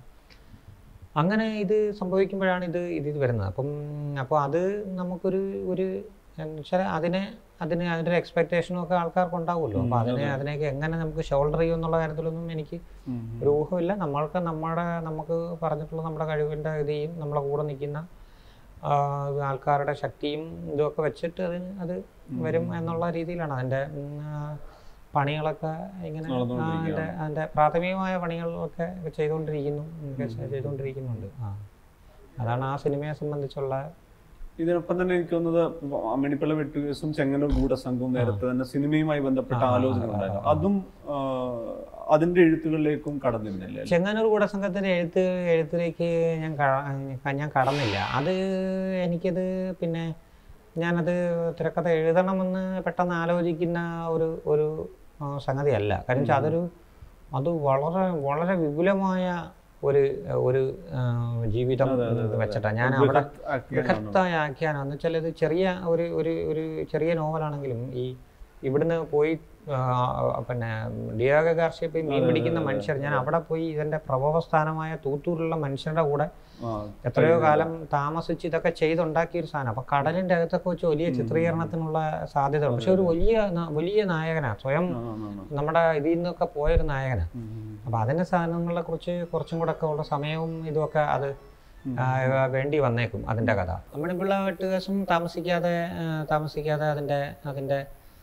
അങ്ങനെ ഇത് സംഭവിക്കുമ്പോഴാണ് ഇത് ഇത് ഇത് വരുന്നത് അപ്പം അപ്പോൾ അത് നമുക്കൊരു ഒരു എന്നുവെച്ചാൽ അതിനെ അതിന് അതിൻ്റെ ഒരു എക്സ്പെക്റ്റേഷനും ഒക്കെ ആൾക്കാർക്ക് ഉണ്ടാവുമല്ലോ അപ്പോൾ അതിനെ അതിനെയൊക്കെ എങ്ങനെ നമുക്ക് ഷോൾഡർ ചെയ്യും എന്നുള്ള കാര്യത്തിലൊന്നും എനിക്ക് ഉം, ഉം. ഒരു ഊഹമില്ല നമ്മൾക്ക് നമ്മുടെ നമുക്ക് പറഞ്ഞിട്ടുള്ള നമ്മുടെ കഴിവിൻ്റെ ഇതെയും നമ്മളെ കൂടെ നിൽക്കുന്ന ആ, ആൾക്കാരുടെ ശക്തിയും ഇതുമൊക്കെ വെച്ചിട്ട് അതിന് അത് വരും എന്നുള്ള രീതിയിലാണ് അതിൻ്റെ ഉം, ആ, പണികളൊക്കെ ഇങ്ങനെ ആ, അതിൻ്റെ അതിൻ്റെ പ്രാഥമികമായ പണികളൊക്കെ ചെയ്തുകൊണ്ടിരിക്കുന്നു ഒക്കെ ചെയ്തുകൊണ്ടിരിക്കുന്നുണ്ട് ആ അതാണ് ആ സിനിമയെ സംബന്ധിച്ചുള്ള ഇതിനൊപ്പം തന്നെ എനിക്ക് തോന്നുന്നത് അമ്മിണിപ്പിള്ള വെട്ടുകേസും ചെങ്ങന്നൂർ ഗൂഢസംഘവും നേരത്തെ തന്നെ സിനിമയും ബന്ധപ്പെട്ട ആലോചന ഉണ്ടായിരുന്നു അതും ആ, അതിന്റെ എഴുത്തുകളിലേക്കും കടന്നിരുന്നില്ലേ ചെങ്ങന്നൂർ കൂടസംഘത്തിൻ്റെ എഴുത്ത് എഴുത്തിലേക്ക് ഞാൻ ക- ഞാൻ കടന്നില്ല അത് എനിക്കത് പിന്നെ ഞാനത് തിരക്കഥ എഴുതണമെന്ന് പെട്ടെന്ന് ആലോചിക്കുന്ന ഒരു ഒരു ആ, സംഗതിയല്ല കാരണം വെച്ചാൽ അതൊരു അത് വളരെ വളരെ വിപുലമായ ഒരു ഒരു ആ, ജീവിതം വെച്ചിട്ടാണ് ഞാൻ അവിടെ ബൃഹത്തായ ആഖ്യാനം എന്ന് വെച്ചാൽ ഇത് ചെറിയ ഒരു ഒരു ഒരു ചെറിയ നോവലാണെങ്കിലും ഈ ഇവിടുന്ന് പോയി ആ, പിന്നെ ഡിയാഗ ഗാർഷ്യ പോയി മീൻ പിടിക്കുന്ന മനുഷ്യർ ഞാൻ അവിടെ പോയി ഇതിന്റെ പ്രഭവസ്ഥാനമായ തൂത്തൂരിലുള്ള മനുഷ്യരുടെ കൂടെ എത്രയോ കാലം താമസിച്ച് ഇതൊക്കെ ചെയ്തുണ്ടാക്കിയ ഒരു സാധനം അപ്പൊ കടലിന്റെ അകത്തൊക്കെ വെച്ച് വലിയ ചിത്രീകരണത്തിനുള്ള സാധ്യത ഉണ്ട് പക്ഷെ ഒരു വലിയ ന- വലിയ നായകനാ സ്വയം നമ്മുടെ ഇതിൽ നിന്നൊക്കെ പോയൊരു നായകനാ അപ്പൊ അതിന്റെ സാധനങ്ങളെ കുറിച്ച് കുറച്ചും കൂടെ ഒക്കെ ഉള്ള സമയവും ഇതുമൊക്കെ അത് ആ, വേണ്ടി വന്നേക്കും അതിന്റെ കഥ നമ്മുടെ പിള്ള വെട്ടുകേസും താമസിക്കാതെ ആ, താമസിക്കാതെ അതിന്റെ അതിന്റെ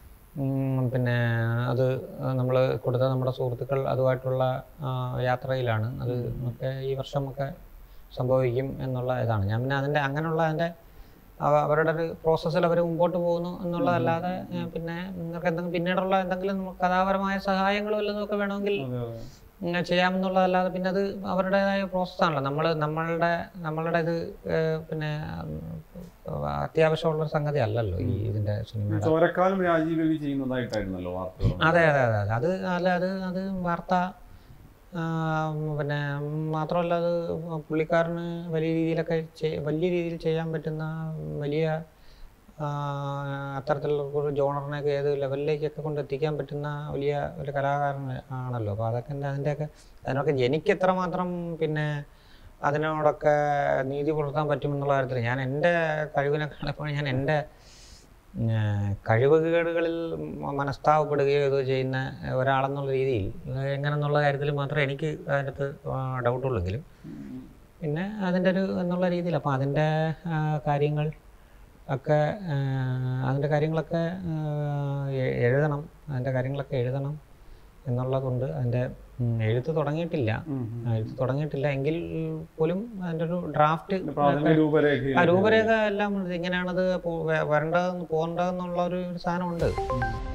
ഉം, പിന്നെ അത് നമ്മൾ കൊടുത്ത നമ്മുടെ സുഹൃത്തുക്കൾ അതുമായിട്ടുള്ള ആ, യാത്രയിലാണ് അത് ഒക്കെ ഈ വർഷമൊക്കെ സംഭവിക്കും എന്നുള്ള ഇതാണ് ഞാൻ പിന്നെ അതിൻ്റെ അങ്ങനെയുള്ള അതിൻ്റെ അവ- അവരുടെ ഒരു പ്രോസസ്സിൽ അവർ മുമ്പോട്ട് പോകുന്നു എന്നുള്ളതല്ലാതെ ഏ, പിന്നെ നിങ്ങൾക്ക് എന്തെങ്കിലും പിന്നീടുള്ള എന്തെങ്കിലും നമുക്ക് കഥാപരമായ സഹായങ്ങൾ വല്ലതുമൊക്കെ വേണമെങ്കിൽ ഉം, ചെയ്യാമെന്നുള്ളതല്ലാതെ പിന്നെ അത് അവരുടേതായ പ്രോസസ്സാണല്ലോ നമ്മൾ നമ്മളുടെ നമ്മളുടെ ഇത് ഏ, പിന്നെ ഉം, അത്യാവശ്യമുള്ളൊരു സംഗതി അല്ലല്ലോ ഈ ഇതിൻ്റെ സിനിമയുടെ ചോരക്കാലം രാജീവ് രവി ചെയ്യുന്നതായിട്ടായിരുന്നല്ലോ വാർത്തകൾ അതെ അതെ അതെ അതെ അത് അല്ല അത് അത് വാർത്ത ആ, പിന്നെ മാത്രമല്ല അത് പുള്ളിക്കാരന് വലിയ രീതിയിലൊക്കെ ചെയ്- വലിയ രീതിയിൽ ചെയ്യാൻ പറ്റുന്ന വലിയ ആ, അത്തരത്തിലുള്ള ഒരു ജോണറിനെയൊക്കെ ഏത് ലെവലിലേക്കൊക്കെ കൊണ്ട് എത്തിക്കാൻ പറ്റുന്ന വലിയ ഒരു കലാകാരൻ ആണല്ലോ അപ്പോൾ അതൊക്കെ എൻ്റെ അതിൻ്റെയൊക്കെ അതിനൊക്കെ എനിക്ക് എത്രമാത്രം പിന്നെ അതിനോടൊക്കെ നീതി പുലർത്താൻ പറ്റുമെന്നുള്ള കാര്യത്തിൽ ഞാൻ എൻ്റെ കഴിവിനേക്കാൾ എപ്പോഴും ഞാൻ എൻ്റെ ഏഹ് കഴിവുകേടുകളിൽ മ- മനസ്താപപ്പെടുകയോ ഇത് ചെയ്യുന്ന ഒരാളെന്നുള്ള രീതിയിൽ ഏഹ് എങ്ങനെന്നുള്ള കാര്യത്തിൽ മാത്രമേ എനിക്ക് അതിനകത്ത് ഡൗട്ടുള്ളെങ്കിലും പിന്നെ അതിൻ്റെ ഒരു എന്നുള്ള രീതിയിൽ അപ്പോൾ അതിൻ്റെ ആ, കാര്യങ്ങൾ ഒക്കെ ആ, അതിൻ്റെ കാര്യങ്ങളൊക്കെ ആ, എ- എഴുതണം അതിൻ്റെ കാര്യങ്ങളൊക്കെ എഴുതണം എന്നുള്ളതുകൊണ്ട് അതിൻ്റെ ഉം, എഴുത്ത് തുടങ്ങിയിട്ടില്ല ഉം, ഉം. ആ, എഴുത്ത് തുടങ്ങിയിട്ടില്ല എങ്കിൽ പോലും അതിൻ്റെ ഒരു ഡ്രാഫ്റ്റ് പ്രാഥമിക രൂപരേഖയിൽ ആ രൂപരേഖ എല്ലാം ഉണ്ട്. ഇങ്ങനെയാണത് പോ- വേ- വരേണ്ടതെന്ന് പോകേണ്ടതെന്നുള്ള ഒരു സാധനമുണ്ട് ഉം.